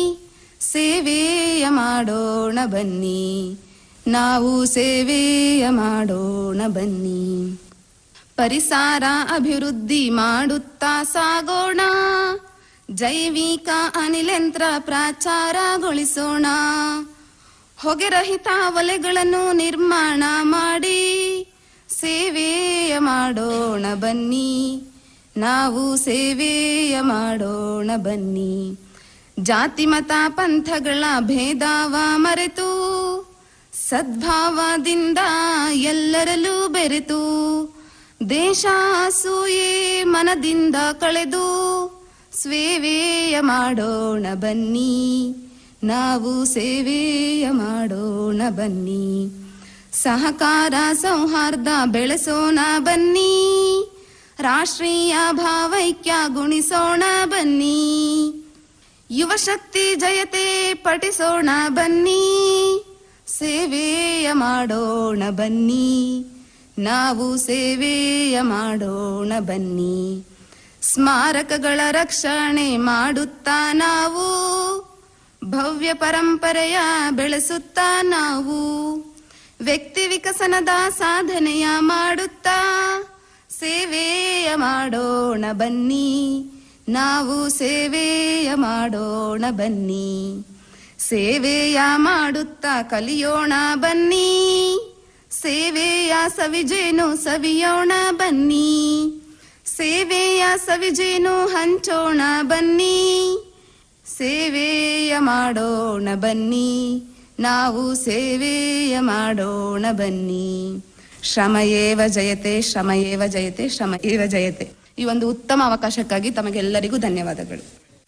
ಸೇವೆಯ ಮಾಡೋಣ ಬನ್ನಿ ನಾವು ಸೇವೆಯ ಮಾಡೋಣ ಬನ್ನಿ ಪರಿಸರ ಅಭಿವೃದ್ಧಿ ಮಾಡುತ್ತಾ ಸಾಗೋಣ ಜೈವಿಕ ಅನಿಲಂತ್ರ ಪ್ರಾಚಾರಗೊಳಿಸೋಣ ಹೊಗೆರಹಿತ ಒಲೆಗಳನ್ನು ನಿರ್ಮಾಣ ಮಾಡಿ ಸೇವೆಯ ಮಾಡೋಣ ಬನ್ನಿ ನಾವು ಸೇವೆಯ ಮಾಡೋಣ ಬನ್ನಿ ಜಾತಿ ಮತ ಪಂಥಗಳ ಭೇದವ ಮರೆತು ಸದ್ಭಾವದಿಂದ ಎಲ್ಲರಲ್ಲೂ ಬೆರೆತು ದೇಶ ಅಸೂಯೆ ಮನದಿಂದ ಕಳೆದು ಸೇವೆಯ ಮಾಡೋಣ ಬನ್ನಿ ನಾವು ಸೇವೆಯ ಮಾಡೋಣ ಬನ್ನಿ ಸಹಕಾರ ಸೌಹಾರ್ದ ಬೆಳೆಸೋಣ ಬನ್ನಿ ರಾಷ್ಟ್ರೀಯ ಭಾವೈಕ್ಯ ಗುಣಿಸೋಣ ಬನ್ನಿ ಯುವ ಶಕ್ತಿ ಜಯತೆ ಪಠಿಸೋಣ ಬನ್ನಿ ಸೇವೆಯ ಮಾಡೋಣ ಬನ್ನಿ ನಾವು ಸೇವೆಯ ಮಾಡೋಣ ಬನ್ನಿ ಸ್ಮಾರಕಗಳ ರಕ್ಷಣೆ ಮಾಡುತ್ತಾ ನಾವು ಭವ್ಯ ಪರಂಪರೆಯ ಬೆಳೆಸುತ್ತಾ ನಾವು ವ್ಯಕ್ತಿ ವಿಕಸನದ ಸಾಧನೆಯ ಮಾಡುತ್ತಾ ಸೇವೆಯ ಮಾಡೋಣ ಬನ್ನಿ ನಾವು ಸೇವೆಯ ಮಾಡೋಣ ಬನ್ನಿ ಸೇವೆಯ ಮಾಡುತ್ತಾ ಕಲಿಯೋಣ ಬನ್ನಿ ಸೇವೆಯ ಸವಿಜೇನು ಸವಿಯೋಣ ಬನ್ನಿ ಸೇವೆಯ ಸವಿಜೇನು ಹಂಚೋಣ ಬನ್ನಿ ಸೇವೆಯ ಮಾಡೋಣ ಬನ್ನಿ ನಾವು ಸೇವೆಯ ಮಾಡೋಣ ಬನ್ನಿ ಶ್ರಮಯೇವ ಜಯತೆ ಶ್ರಮಯೇವ ಜಯತೆ ಶ್ರಮ ಏವ ಜಯತೆ ಈ ಒಂದು ಉತ್ತಮ ಅವಕಾಶಕ್ಕಾಗಿ ತಮಗೆಲ್ಲರಿಗೂ ಧನ್ಯವಾದಗಳು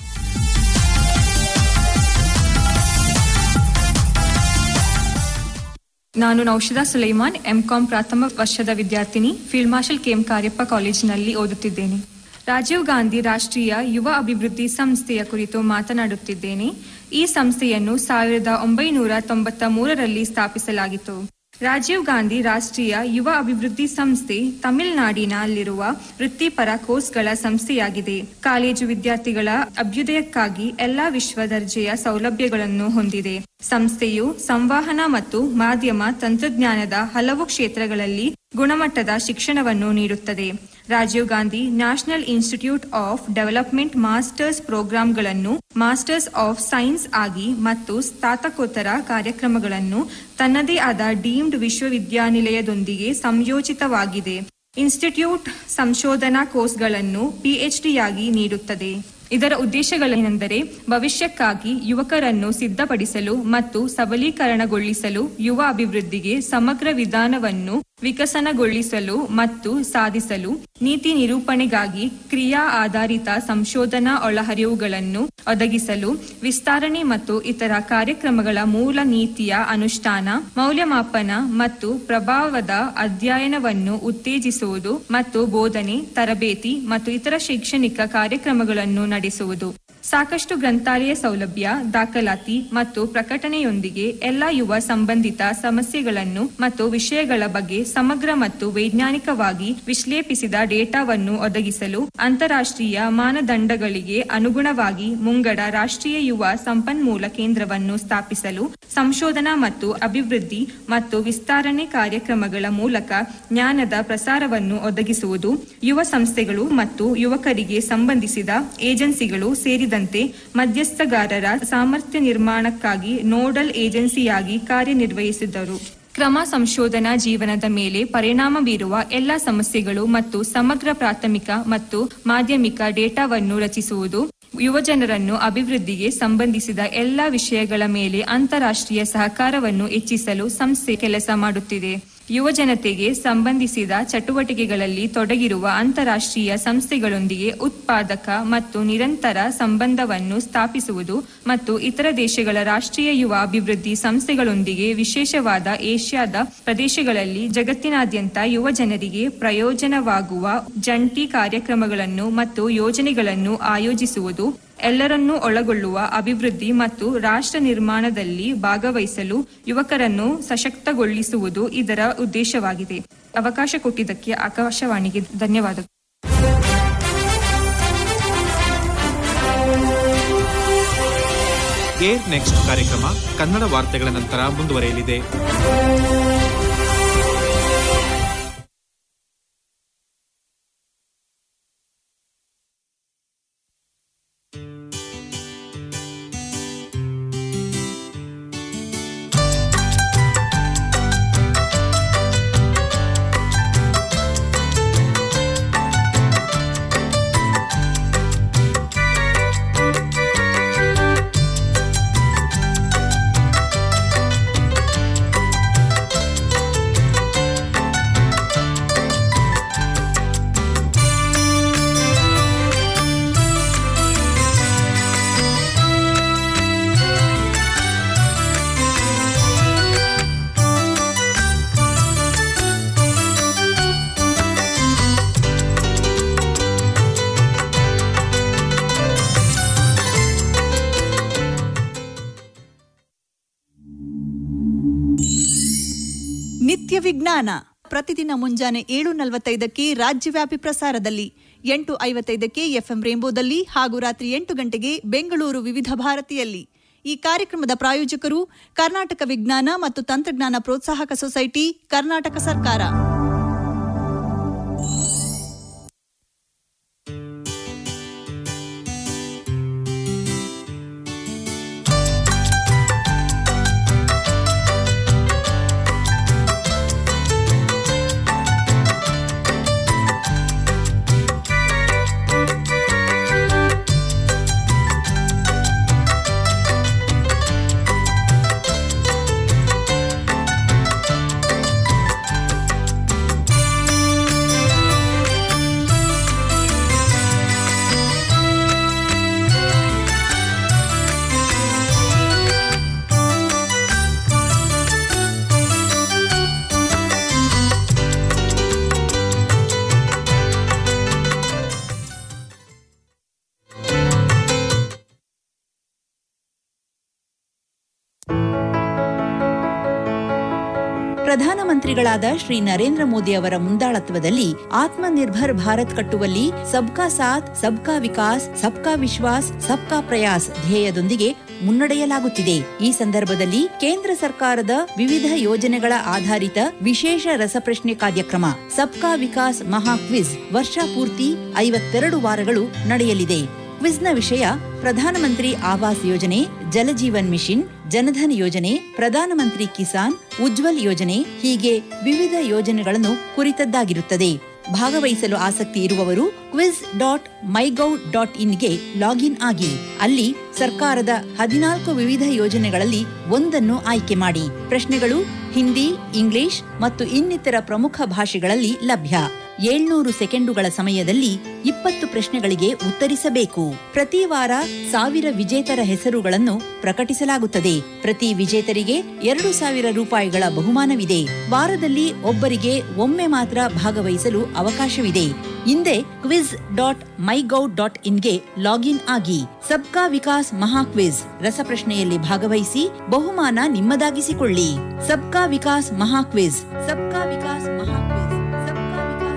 ನಾನು ನೌಷಿದಾ ಸುಲೈಮಾನ್ ಎಂಕಾಂ ಪ್ರಥಮ ವರ್ಷದ ವಿದ್ಯಾರ್ಥಿನಿ ಫೀಲ್ಡ್ ಮಾರ್ಷಲ್ ಕೆಎಂ ಕಾರ್ಯಪ್ಪ ಕಾಲೇಜಿನಲ್ಲಿ ಓದುತ್ತಿದ್ದೇನೆ ರಾಜೀವ್ ಗಾಂಧಿ ರಾಷ್ಟ್ರೀಯ ಯುವ ಅಭಿವೃದ್ಧಿ ಸಂಸ್ಥೆಯ ಕುರಿತು ಮಾತನಾಡುತ್ತಿದ್ದೇನೆ ಈ ಸಂಸ್ಥೆಯನ್ನು ಸಾವಿರದ ಒಂಬೈನೂರ ತೊಂಬತ್ತ ಮೂರರಲ್ಲಿ ಸ್ಥಾಪಿಸಲಾಗಿತ್ತು ರಾಜೀವ್ ಗಾಂಧಿ ರಾಷ್ಟ್ರೀಯ ಯುವ ಅಭಿವೃದ್ಧಿ ಸಂಸ್ಥೆ ತಮಿಳುನಾಡಿನಲ್ಲಿರುವ ವೃತ್ತಿಪರ ಕೋರ್ಸ್ಗಳ ಸಂಸ್ಥೆಯಾಗಿದೆ ಕಾಲೇಜು ವಿದ್ಯಾರ್ಥಿಗಳ ಅಭ್ಯುದಯಕ್ಕಾಗಿ ಎಲ್ಲಾ ವಿಶ್ವ ದರ್ಜೆಯ ಸೌಲಭ್ಯಗಳನ್ನು ಹೊಂದಿದೆ ಸಂಸ್ಥೆಯು ಸಂವಹನ ಮತ್ತು ಮಾಧ್ಯಮ ತಂತ್ರಜ್ಞಾನದ ಹಲವು ಕ್ಷೇತ್ರಗಳಲ್ಲಿ ಗುಣಮಟ್ಟದ ಶಿಕ್ಷಣವನ್ನು ನೀಡುತ್ತದೆ Rajiv Gandhi national institute of development masters ಪ್ರೋಗ್ರಾಂಗಳನ್ನು ಮಾಸ್ಟರ್ಸ್ ಆಫ್ ಸೈನ್ಸ್ ಆಗಿ ಮತ್ತು ಸ್ನಾತಕೋತ್ತರ ಕಾರ್ಯಕ್ರಮಗಳನ್ನು ತನ್ನದೇ ಆದ ಡೀಮ್ಡ್ ವಿಶ್ವವಿದ್ಯಾನಿಲಯದೊಂದಿಗೆ ಸಂಯೋಜಿತವಾಗಿದೆ ಇನ್ಸ್ಟಿಟ್ಯೂಟ್ ಸಂಶೋಧನಾ ಕೋರ್ಸ್ಗಳನ್ನು ಪಿಎಚ್ಡಿಯಾಗಿ ನೀಡುತ್ತದೆ ಇದರ ಉದ್ದೇಶಗಳೇನೆಂದರೆ ಭವಿಷ್ಯಕ್ಕಾಗಿ ಯುವಕರನ್ನು ಸಿದ್ಧಪಡಿಸಲು ಮತ್ತು ಸಬಲೀಕರಣಗೊಳಿಸಲು ಯುವ ಅಭಿವೃದ್ಧಿಗೆ ಸಮಗ್ರ ವಿಧಾನವನ್ನು ವಿಕಸನಗೊಳಿಸಲು ಮತ್ತು ಸಾಧಿಸಲು ನೀತಿ ನಿರೂಪಣೆಗಾಗಿ ಕ್ರಿಯಾ ಆಧಾರಿತ ಸಂಶೋಧನಾ ಒಳಹರಿವುಗಳನ್ನು ಒದಗಿಸಲು ವಿಸ್ತರಣೆ ಮತ್ತು ಇತರ ಕಾರ್ಯಕ್ರಮಗಳ ಮೂಲ ನೀತಿಯ ಅನುಷ್ಠಾನ ಮೌಲ್ಯಮಾಪನ ಮತ್ತು ಪ್ರಭಾವದ ಅಧ್ಯಯನವನ್ನು ಉತ್ತೇಜಿಸುವುದು ಮತ್ತು ಬೋಧನೆ ತರಬೇತಿ ಮತ್ತು ಇತರ ಶೈಕ್ಷಣಿಕ ಕಾರ್ಯಕ್ರಮಗಳನ್ನು ನಡೆಸುವುದು ಸಾಕಷ್ಟು ಗ್ರಂಥಾಲಯ ಸೌಲಭ್ಯ ದಾಖಲಾತಿ ಮತ್ತು ಪ್ರಕಟಣೆಯೊಂದಿಗೆ ಎಲ್ಲ ಯುವ ಸಂಬಂಧಿತ ಸಮಸ್ಯೆಗಳನ್ನು ಮತ್ತು ವಿಷಯಗಳ ಬಗ್ಗೆ ಸಮಗ್ರ ಮತ್ತು ವೈಜ್ಞಾನಿಕವಾಗಿ ವಿಶ್ಲೇಷಿಸಿದ ಡೇಟಾವನ್ನು ಒದಗಿಸಲು ಅಂತಾರಾಷ್ಟ್ರೀಯ ಮಾನದಂಡಗಳಿಗೆ ಅನುಗುಣವಾಗಿ ಮುಂಗಡ ರಾಷ್ಟ್ರೀಯ ಯುವ ಸಂಪನ್ಮೂಲ ಕೇಂದ್ರವನ್ನು ಸ್ಥಾಪಿಸಲು ಸಂಶೋಧನಾ ಮತ್ತು ಅಭಿವೃದ್ಧಿ ಮತ್ತು ವಿಸ್ತರಣೆ ಕಾರ್ಯಕ್ರಮಗಳ ಮೂಲಕ ಜ್ಞಾನದ ಪ್ರಸಾರವನ್ನು ಒದಗಿಸುವುದು ಯುವ ಸಂಸ್ಥೆಗಳು ಮತ್ತು ಯುವಕರಿಗೆ ಸಂಬಂಧಿಸಿದ ಏಜೆನ್ಸಿಗಳು ಸೇರಿದಂತೆ ಮಧ್ಯಸ್ಥಗಾರರ ಸಾಮರ್ಥ್ಯ ನಿರ್ಮಾಣಕ್ಕಾಗಿ ನೋಡಲ್ ಏಜೆನ್ಸಿಯಾಗಿ ಕಾರ್ಯನಿರ್ವಹಿಸಿದರು ಕ್ರಮ ಸಂಶೋಧನಾ ಜೀವನದ ಮೇಲೆ ಪರಿಣಾಮ ಬೀರುವ ಎಲ್ಲ ಸಮಸ್ಯೆಗಳು ಮತ್ತು ಸಮಗ್ರ ಪ್ರಾಥಮಿಕ ಮತ್ತು ಮಾಧ್ಯಮಿಕ ಡೇಟಾವನ್ನು ರಚಿಸುವುದು ಯುವಜನರನ್ನು ಅಭಿವೃದ್ಧಿಗೆ ಸಂಬಂಧಿಸಿದ ಎಲ್ಲ ವಿಷಯಗಳ ಮೇಲೆ ಅಂತಾರಾಷ್ಟ್ರೀಯ ಸಹಕಾರವನ್ನು ಹೆಚ್ಚಿಸಲು ಸಂಸ್ಥೆ ಕೆಲಸ ಮಾಡುತ್ತಿದೆ ಯುವಜನತೆಗೆ ಸಂಬಂಧಿಸಿದ ಚಟುವಟಿಕೆಗಳಲ್ಲಿ ತೊಡಗಿರುವ ಅಂತಾರಾಷ್ಟ್ರೀಯ ಸಂಸ್ಥೆಗಳೊಂದಿಗೆ ಉತ್ಪಾದಕ ಮತ್ತು ನಿರಂತರ ಸಂಬಂಧವನ್ನು ಸ್ಥಾಪಿಸುವುದು ಮತ್ತು ಇತರ ದೇಶಗಳ ರಾಷ್ಟ್ರೀಯ ಯುವ ಅಭಿವೃದ್ಧಿ ಸಂಸ್ಥೆಗಳೊಂದಿಗೆ ವಿಶೇಷವಾದ ಏಷ್ಯಾದ ಪ್ರದೇಶಗಳಲ್ಲಿ ಜಗತ್ತಿನಾದ್ಯಂತ ಯುವ ಜನರಿಗೆ ಪ್ರಯೋಜನವಾಗುವ ಜಂಟಿ ಕಾರ್ಯಕ್ರಮಗಳನ್ನು ಮತ್ತು ಯೋಜನೆಗಳನ್ನು ಆಯೋಜಿಸುವುದು ಎಲ್ಲರನ್ನೂ ಒಳಗೊಳ್ಳುವ ಅಭಿವೃದ್ಧಿ ಮತ್ತು ರಾಷ್ಟ್ರ ನಿರ್ಮಾಣದಲ್ಲಿ ಭಾಗವಹಿಸಲು ಯುವಕರನ್ನು ಸಶಕ್ತಗೊಳಿಸುವುದು ಇದರ ಉದ್ದೇಶವಾಗಿದೆ ಅವಕಾಶ ಕೊಟ್ಟಿದ್ದಕ್ಕೆ ಆಕಾಶವಾಣಿಗೆ ಧನ್ಯವಾದಗಳು ಏರ್ ನೆಕ್ಸ್ಟ್ ಕಾರ್ಯಕ್ರಮ ಕನ್ನಡ ವಾರ್ತೆಗಳ ನಂತರ ಮುಂದುವರೆಯಲಿದೆ ವಿಜ್ಞಾನ ಪ್ರತಿದಿನ ಮುಂಜಾನೆ ಏಳು ನಲವತ್ತೈದಕ್ಕೆ ರಾಜ್ಯವ್ಯಾಪಿ ಪ್ರಸಾರದಲ್ಲಿ ಎಂಟು ಐವತ್ತೈದಕ್ಕೆ ಎಫ್ಎಂ ರೇಂಬೋದಲ್ಲಿ ಹಾಗೂ ರಾತ್ರಿ ಎಂಟು ಗಂಟೆಗೆ ಬೆಂಗಳೂರು ವಿವಿಧ ಭಾರತಿಯಲ್ಲಿ ಈ ಕಾರ್ಯಕ್ರಮದ ಪ್ರಾಯೋಜಕರು ಕರ್ನಾಟಕ ವಿಜ್ಞಾನ ಮತ್ತು ತಂತ್ರಜ್ಞಾನ ಪ್ರೋತ್ಸಾಹಕ ಸೊಸೈಟಿ ಕರ್ನಾಟಕ ಸರ್ಕಾರ ಪ್ರಧಾನಮಂತ್ರಿಗಳಾದ ಶ್ರೀ ನರೇಂದ್ರ ಮೋದಿ ಅವರ ಮುಂದಾಳತ್ವದಲ್ಲಿ ಆತ್ಮನಿರ್ಭರ್ ಭಾರತ್ ಕಟ್ಟುವಲ್ಲಿ ಸಬ್ಕಾ ಸಾಥ್ ಸಬ್ಕಾ ವಿಕಾಸ್ ಸಬ್ಕಾ ವಿಶ್ವಾಸ್ ಸಬ್ಕಾ ಪ್ರಯಾಸ್ ಧ್ಯೇಯದೊಂದಿಗೆ ಮುನ್ನಡೆಯಲಾಗುತ್ತಿದೆ ಈ ಸಂದರ್ಭದಲ್ಲಿ ಕೇಂದ್ರ ಸರ್ಕಾರದ ವಿವಿಧ ಯೋಜನೆಗಳ ಆಧಾರಿತ ವಿಶೇಷ ರಸಪ್ರಶ್ನೆ ಕಾರ್ಯಕ್ರಮ ಸಬ್ಕಾ ವಿಕಾಸ್ ಮಹಾ ಕ್ವಿಜ್ ವರ್ಷ ಪೂರ್ತಿ ಐವತ್ತೆರಡು ವಾರಗಳು ನಡೆಯಲಿದೆ ಕ್ವಿಜ್ನ ವಿಷಯ ಪ್ರಧಾನಮಂತ್ರಿ ಆವಾಸ್ ಯೋಜನೆ ಜಲಜೀವನ್ ಮಿಷನ್ ಜನಧನ್ ಯೋಜನೆ ಪ್ರಧಾನಮಂತ್ರಿ ಕಿಸಾನ್ ಉಜ್ವಲ್ ಯೋಜನೆ ಹೀಗೆ ವಿವಿಧ ಯೋಜನೆಗಳನ್ನು ಕುರಿತದ್ದಾಗಿರುತ್ತದೆ ಭಾಗವಹಿಸಲು ಆಸಕ್ತಿ ಇರುವವರು ಕ್ವಿಜ್ ಡಾಟ್ ಮೈಗೌ ಡಾಟ್ ಇನ್ಗೆ ಲಾಗಿನ್ ಆಗಿ ಅಲ್ಲಿ ಸರ್ಕಾರದ ಹದಿನಾಲ್ಕು ವಿವಿಧ ಯೋಜನೆಗಳಲ್ಲಿ ಒಂದನ್ನು ಆಯ್ಕೆ ಮಾಡಿ ಪ್ರಶ್ನೆಗಳು ಹಿಂದಿ ಇಂಗ್ಲಿಷ್ ಮತ್ತು ಇನ್ನಿತರ ಪ್ರಮುಖ ಭಾಷೆಗಳಲ್ಲಿ ಲಭ್ಯ ಏಳ್ನೂರು ಸೆಕೆಂಡುಗಳ ಸಮಯದಲ್ಲಿ ಇಪ್ಪತ್ತು ಪ್ರಶ್ನೆಗಳಿಗೆ ಉತ್ತರಿಸಬೇಕು ಪ್ರತಿ ವಾರ ಸಾವಿರ ವಿಜೇತರ ಹೆಸರುಗಳನ್ನು ಪ್ರಕಟಿಸಲಾಗುತ್ತದೆ ಪ್ರತಿ ವಿಜೇತರಿಗೆ ಎರಡು ಸಾವಿರ ರೂಪಾಯಿಗಳ ಬಹುಮಾನವಿದೆ ವಾರದಲ್ಲಿ ಒಬ್ಬರಿಗೆ ಒಮ್ಮೆ ಮಾತ್ರ ಭಾಗವಹಿಸಲು ಅವಕಾಶವಿದೆ ಹಿಂದೆ ಕ್ವಿಜ್ ಡಾಟ್ ಮೈಗೌ ಡಾಟ್ ಇನ್ಗೆ ಲಾಗಿನ್ ಆಗಿ ಸಬ್ಕಾ ವಿಕಾಸ್ ಮಹಾ ಕ್ವಿಜ್ ರಸಪ್ರಶ್ನೆಯಲ್ಲಿ ಭಾಗವಹಿಸಿ ಬಹುಮಾನ ನಿಮ್ಮದಾಗಿಸಿಕೊಳ್ಳಿ ಸಬ್ಕಾ ವಿಕಾಸ್ ಮಹಾ ಕ್ವಿಜ್ ಸಬ್ಕಾ ವಿಕಾಸ್ ಮಹಾ ಕ್ವಿಜ್ ಸಬ್ಕಾ ವಿಕಾಸ್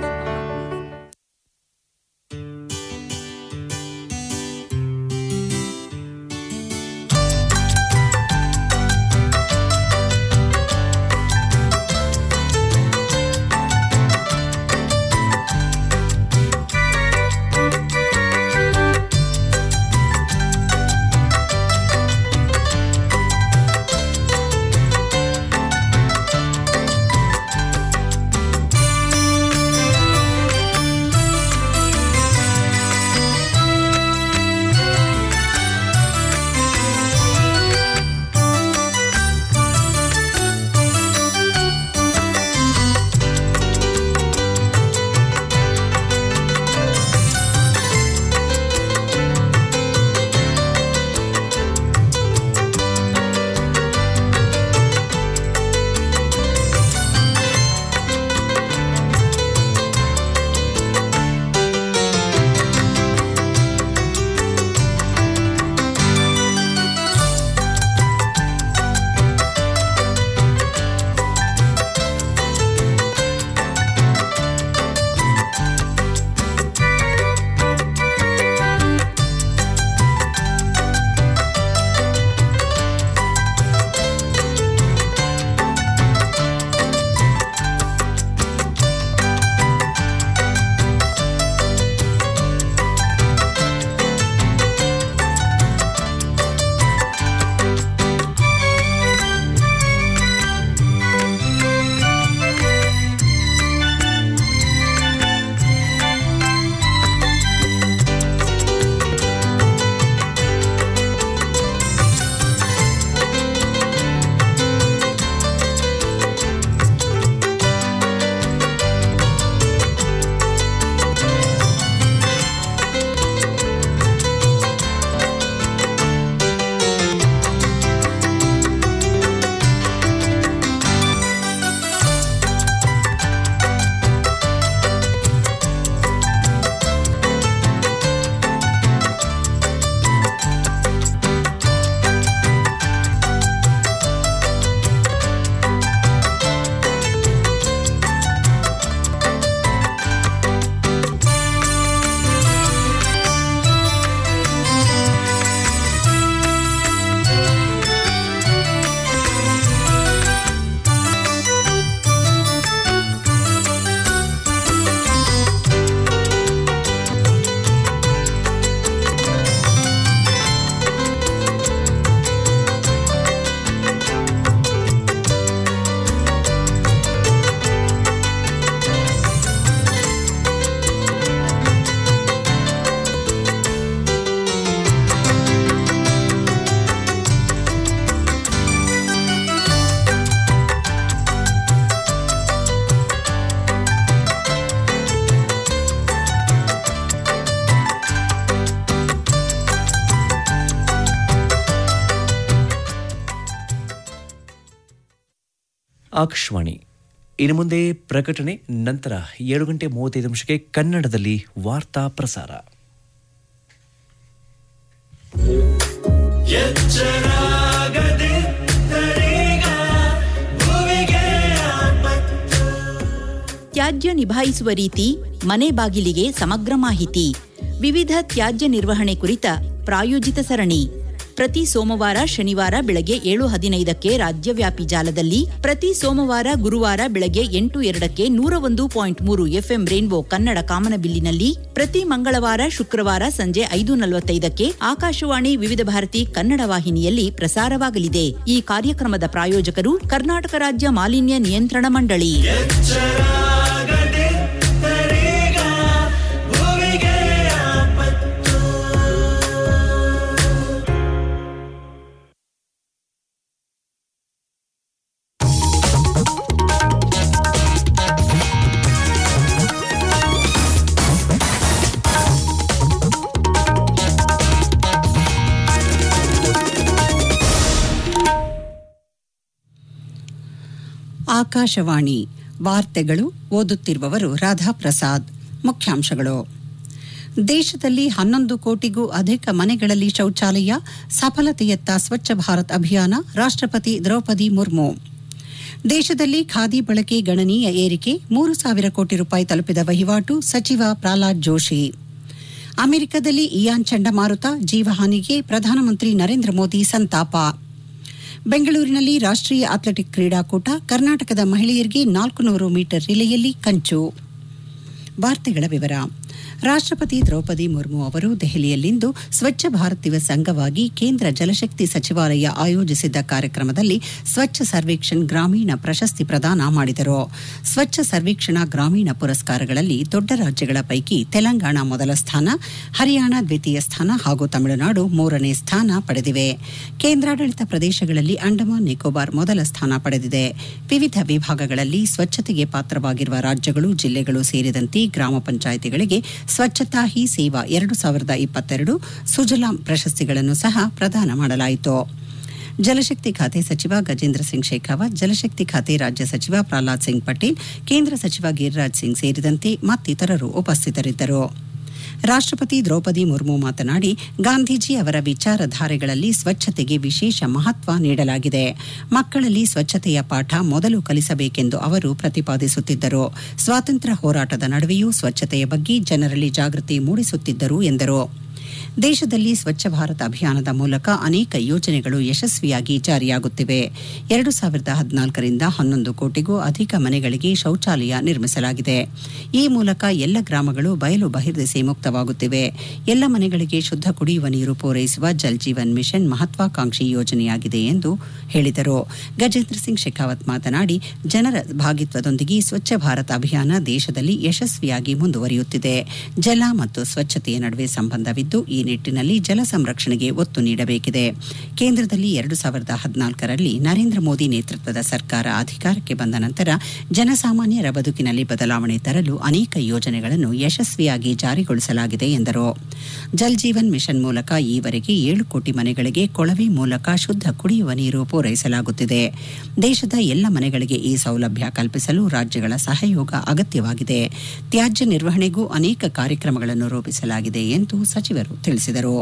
ಆಕಾಶವಾಣಿ ಇನ್ನು ಮುಂದೆ ಪ್ರಕಟಣೆ ನಂತರ ಏಳು ಗಂಟೆ ಮೂವತ್ತೈದು ನಿಮಿಷಕ್ಕೆ ಕನ್ನಡದಲ್ಲಿ ವಾರ್ತಾ ಪ್ರಸಾರ ತ್ಯಾಜ್ಯ ನಿಭಾಯಿಸುವ ರೀತಿ ಮನೆ ಬಾಗಿಲಿಗೆ ಸಮಗ್ರ ಮಾಹಿತಿ ವಿವಿಧ ತ್ಯಾಜ್ಯ ನಿರ್ವಹಣೆ ಕುರಿತ ಪ್ರಾಯೋಜಿತ ಸರಣಿ ಪ್ರತಿ ಸೋಮವಾರ ಶನಿವಾರ ಬೆಳಗ್ಗೆ ಏಳು ಹದಿನೈದಕ್ಕೆ ರಾಜ್ಯವ್ಯಾಪಿ ಜಾಲದಲ್ಲಿ ಪ್ರತಿ ಸೋಮವಾರ ಗುರುವಾರ ಬೆಳಗ್ಗೆ ಎಂಟು ಎರಡಕ್ಕೆ ನೂರ ಒಂದು ಪಾಯಿಂಟ್ ಮೂರು ಎಫ್ಎಂ ರೇನ್ಬೋ ಕನ್ನಡ ಕಾಮನಬಿಲ್ಲಿನಲ್ಲಿ ಪ್ರತಿ ಮಂಗಳವಾರ ಶುಕ್ರವಾರ ಸಂಜೆ ಐದು ನಲವತ್ತೈದಕ್ಕೆ ಆಕಾಶವಾಣಿ ವಿವಿಧ ಭಾರತಿ ಕನ್ನಡ ವಾಹಿನಿಯಲ್ಲಿ ಪ್ರಸಾರವಾಗಲಿದೆ ಈ ಕಾರ್ಯಕ್ರಮದ ಪ್ರಾಯೋಜಕರು ಕರ್ನಾಟಕ ರಾಜ್ಯ ಮಾಲಿನ್ಯ ನಿಯಂತ್ರಣ ಮಂಡಳಿ ಆಕಾಶವಾಣಿ ವಾರ್ತೆಗಳು ಓದುತ್ತಿರುವವರು ರಾಧಾಪ್ರಸಾದ್ ಮುಖ್ಯಾಂಶಗಳು ದೇಶದಲ್ಲಿ ಹನ್ನೊಂದು ಕೋಟಿಗೂ ಅಧಿಕ ಮನೆಗಳಲ್ಲಿ ಶೌಚಾಲಯ ಸಫಲತೆಯತ್ತ ಸ್ವಚ್ಛ ಭಾರತ್ ಅಭಿಯಾನ ರಾಷ್ಟ್ರಪತಿ ದ್ರೌಪದಿ ಮುರ್ಮು ದೇಶದಲ್ಲಿ ಖಾದಿ ಬಳಕೆ ಗಣನೀಯ ಏರಿಕೆ ಮೂರು ಸಾವಿರ ಕೋಟಿ ರೂಪಾಯಿ ತಲುಪಿದ ವಹಿವಾಟು ಸಚಿವ ಪ್ರಹ್ಲಾದ್ ಜೋಶಿ ಅಮೆರಿಕದಲ್ಲಿ ಇಯಾನ್ ಚಂಡಮಾರುತ ಜೀವಹಾನಿಗೆ ಪ್ರಧಾನಮಂತ್ರಿ ನರೇಂದ್ರ ಮೋದಿ ಸಂತಾಪ ಬೆಂಗಳೂರಿನಲ್ಲಿ ರಾಷ್ಟ್ರೀಯ ಅಥ್ಲೆಟಿಕ್ ಕ್ರೀಡಾಕೂಟ ಕರ್ನಾಟಕದ ಮಹಿಳೆಯರಿಗೆ ನಾಲ್ಕು ನೂರು ಮೀಟರ್ ರಿಲೆಯಲ್ಲಿ ಕಂಚು ವಾರ್ತೆಗಳ ವಿವರ ರಾಷ್ಟ್ರಪತಿ ದ್ರೌಪದಿ ಮುರ್ಮು ಅವರು ದೆಹಲಿಯಲ್ಲಿಂದು ಸ್ವಚ್ಛ ಭಾರತ್ ದಿವಸ್ ಅಂಗವಾಗಿ ಕೇಂದ್ರ ಜಲಶಕ್ತಿ ಸಚಿವಾಲಯ ಆಯೋಜಿಸಿದ್ದ ಕಾರ್ಯಕ್ರಮದಲ್ಲಿ ಸ್ವಚ್ಛ ಸರ್ವೇಕ್ಷಣ್ ಗ್ರಾಮೀಣ ಪ್ರಶಸ್ತಿ ಪ್ರದಾನ ಮಾಡಿದರು ಸ್ವಚ್ಛ ಸರ್ವೇಕ್ಷಣಾ ಗ್ರಾಮೀಣ ಪುರಸ್ಕಾರಗಳಲ್ಲಿ ದೊಡ್ಡ ರಾಜ್ಯಗಳ ಪೈಕಿ ತೆಲಂಗಾಣ ಮೊದಲ ಸ್ಥಾನ ಹರಿಯಾಣ ದ್ವಿತೀಯ ಸ್ಥಾನ ಹಾಗೂ ತಮಿಳುನಾಡು ಮೂರನೇ ಸ್ಥಾನ ಪಡೆದಿವೆ ಕೇಂದ್ರಾಡಳಿತ ಪ್ರದೇಶಗಳಲ್ಲಿ ಅಂಡಮಾನ್ ನಿಕೋಬಾರ್ ಮೊದಲ ಸ್ಥಾನ ಪಡೆದಿದೆ ವಿವಿಧ ವಿಭಾಗಗಳಲ್ಲಿ ಸ್ವಚ್ಛತೆಗೆ ಪಾತ್ರವಾಗಿರುವ ರಾಜ್ಯಗಳು ಜಿಲ್ಲೆಗಳು ಸೇರಿದಂತೆ ಗ್ರಾಮ ಪಂಚಾಯಿತಿಗಳಿಗೆ ಸ್ವಚ್ಛತಾ ಹಿ ಸೇವಾ ಎರಡು ಸಾವಿರದ ಇಪ್ಪತ್ತೆರಡು ಸುಜಲಾಂ ಪ್ರಶಸ್ತಿಗಳನ್ನು ಸಹ ಪ್ರದಾನ ಮಾಡಲಾಯಿತು ಜಲಶಕ್ತಿ ಖಾತೆ ಸಚಿವ ಗಜೇಂದ್ರ ಸಿಂಗ್ ಶೇಖಾವತ್ ಜಲಶಕ್ತಿ ಖಾತೆ ರಾಜ್ಯ ಸಚಿವ ಪ್ರಹ್ಲಾದ್ ಸಿಂಗ್ ಪಟೇಲ್ ಕೇಂದ್ರ ಸಚಿವ ಗಿರಿರಾಜ್ ಸಿಂಗ್ ಸೇರಿದಂತೆ ಮತ್ತಿತರರು ಉಪಸ್ಥಿತರಿದ್ದರು ರಾಷ್ಟ್ರಪತಿ ದ್ರೌಪದಿ ಮುರ್ಮು ಮಾತನಾಡಿ ಗಾಂಧೀಜಿ ಅವರ ವಿಚಾರಧಾರೆಗಳಲ್ಲಿ ಸ್ವಚ್ಛತೆಗೆ ವಿಶೇಷ ಮಹತ್ವ ನೀಡಲಾಗಿದೆ ಮಕ್ಕಳಲ್ಲಿ ಸ್ವಚ್ಛತೆಯ ಪಾಠ ಮೊದಲು ಕಲಿಸಬೇಕೆಂದು ಅವರು ಪ್ರತಿಪಾದಿಸುತ್ತಿದ್ದರು ಸ್ವಾತಂತ್ರ್ಯ ಹೋರಾಟದ ನಡುವೆಯೂ ಸ್ವಚ್ಛತೆಯ ಬಗ್ಗೆ ಜನರಲ್ಲಿ ಜಾಗೃತಿ ಮೂಡಿಸುತ್ತಿದ್ದರು ಎಂದರು ದೇಶದಲ್ಲಿ ಸ್ವಚ್ಛ ಭಾರತ್ ಅಭಿಯಾನದ ಮೂಲಕ ಅನೇಕ ಯೋಜನೆಗಳು ಯಶಸ್ವಿಯಾಗಿ ಜಾರಿಯಾಗುತ್ತಿವೆ ಎರಡು ಸಾವಿರದ ಹದಿನಾಲ್ಕರಿಂದ ಹನ್ನೊಂದು ಕೋಟಿಗೂ ಅಧಿಕ ಮನೆಗಳಿಗೆ ಶೌಚಾಲಯ ನಿರ್ಮಿಸಲಾಗಿದೆ ಈ ಮೂಲಕ ಎಲ್ಲ ಗ್ರಾಮಗಳು ಬಯಲು ಬಹಿರ್ದೆಸೆ ಮುಕ್ತವಾಗುತ್ತಿವೆ ಎಲ್ಲ ಮನೆಗಳಿಗೆ ಶುದ್ಧ ಕುಡಿಯುವ ನೀರು ಪೂರೈಸುವ ಜಲ್ ಜೀವನ್ ಮಿಷನ್ ಮಹತ್ವಾಕಾಂಕ್ಷಿ ಯೋಜನೆಯಾಗಿದೆ ಎಂದು ಹೇಳಿದರು ಗಜೇಂದ್ರ ಸಿಂಗ್ ಶೆಖಾವತ್ ಮಾತನಾಡಿ ಜನರ ಭಾಗಿತ್ವದೊಂದಿಗೆ ಸ್ವಚ್ಛ ಭಾರತ್ ಅಭಿಯಾನ ದೇಶದಲ್ಲಿ ಯಶಸ್ವಿಯಾಗಿ ಮುಂದುವರಿಯುತ್ತಿದೆ ಜಲ ಮತ್ತು ಸ್ವಚ್ಛತೆಯ ನಡುವೆ ಸಂಬಂಧವಿದ್ದು ಈ ನಿಟ್ಟಿನಲ್ಲಿ ಜಲ ಸಂರಕ್ಷಣೆಗೆ ಒತ್ತು ನೀಡಬೇಕಿದೆ ಕೇಂದ್ರದಲ್ಲಿ ಎರಡು ಸಾವಿರದ ಹದಿನಾಲ್ಕರಲ್ಲಿ ನರೇಂದ್ರ ಮೋದಿ ನೇತೃತ್ವದ ಸರ್ಕಾರ ಅಧಿಕಾರಕ್ಕೆ ಬಂದ ನಂತರ ಜನಸಾಮಾನ್ಯರ ಬದುಕಿನಲ್ಲಿ ಬದಲಾವಣೆ ತರಲು ಅನೇಕ ಯೋಜನೆಗಳನ್ನು ಯಶಸ್ವಿಯಾಗಿ ಜಾರಿಗೊಳಿಸಲಾಗಿದೆ ಎಂದರು ಜಲ್ ಜೀವನ್ ಮಿಷನ್ ಮೂಲಕ ಈವರೆಗೆ ಏಳು ಕೋಟಿ ಮನೆಗಳಿಗೆ ಕೊಳವೆ ಮೂಲಕ ಶುದ್ಧ ಕುಡಿಯುವ ನೀರು ಪೂರೈಸಲಾಗುತ್ತಿದೆ ದೇಶದ ಎಲ್ಲ ಮನೆಗಳಿಗೆ ಈ ಸೌಲಭ್ಯ ಕಲ್ಪಿಸಲು ರಾಜ್ಯಗಳ ಸಹಯೋಗ ಅಗತ್ಯವಾಗಿದೆ ತ್ಯಾಜ್ಯ ನಿರ್ವಹಣೆಗೂ ಅನೇಕ ಕಾರ್ಯಕ್ರಮಗಳನ್ನು ರೂಪಿಸಲಾಗಿದೆ ಎಂದು ಸಚಿವರು ತಿಳಿಸಿದರು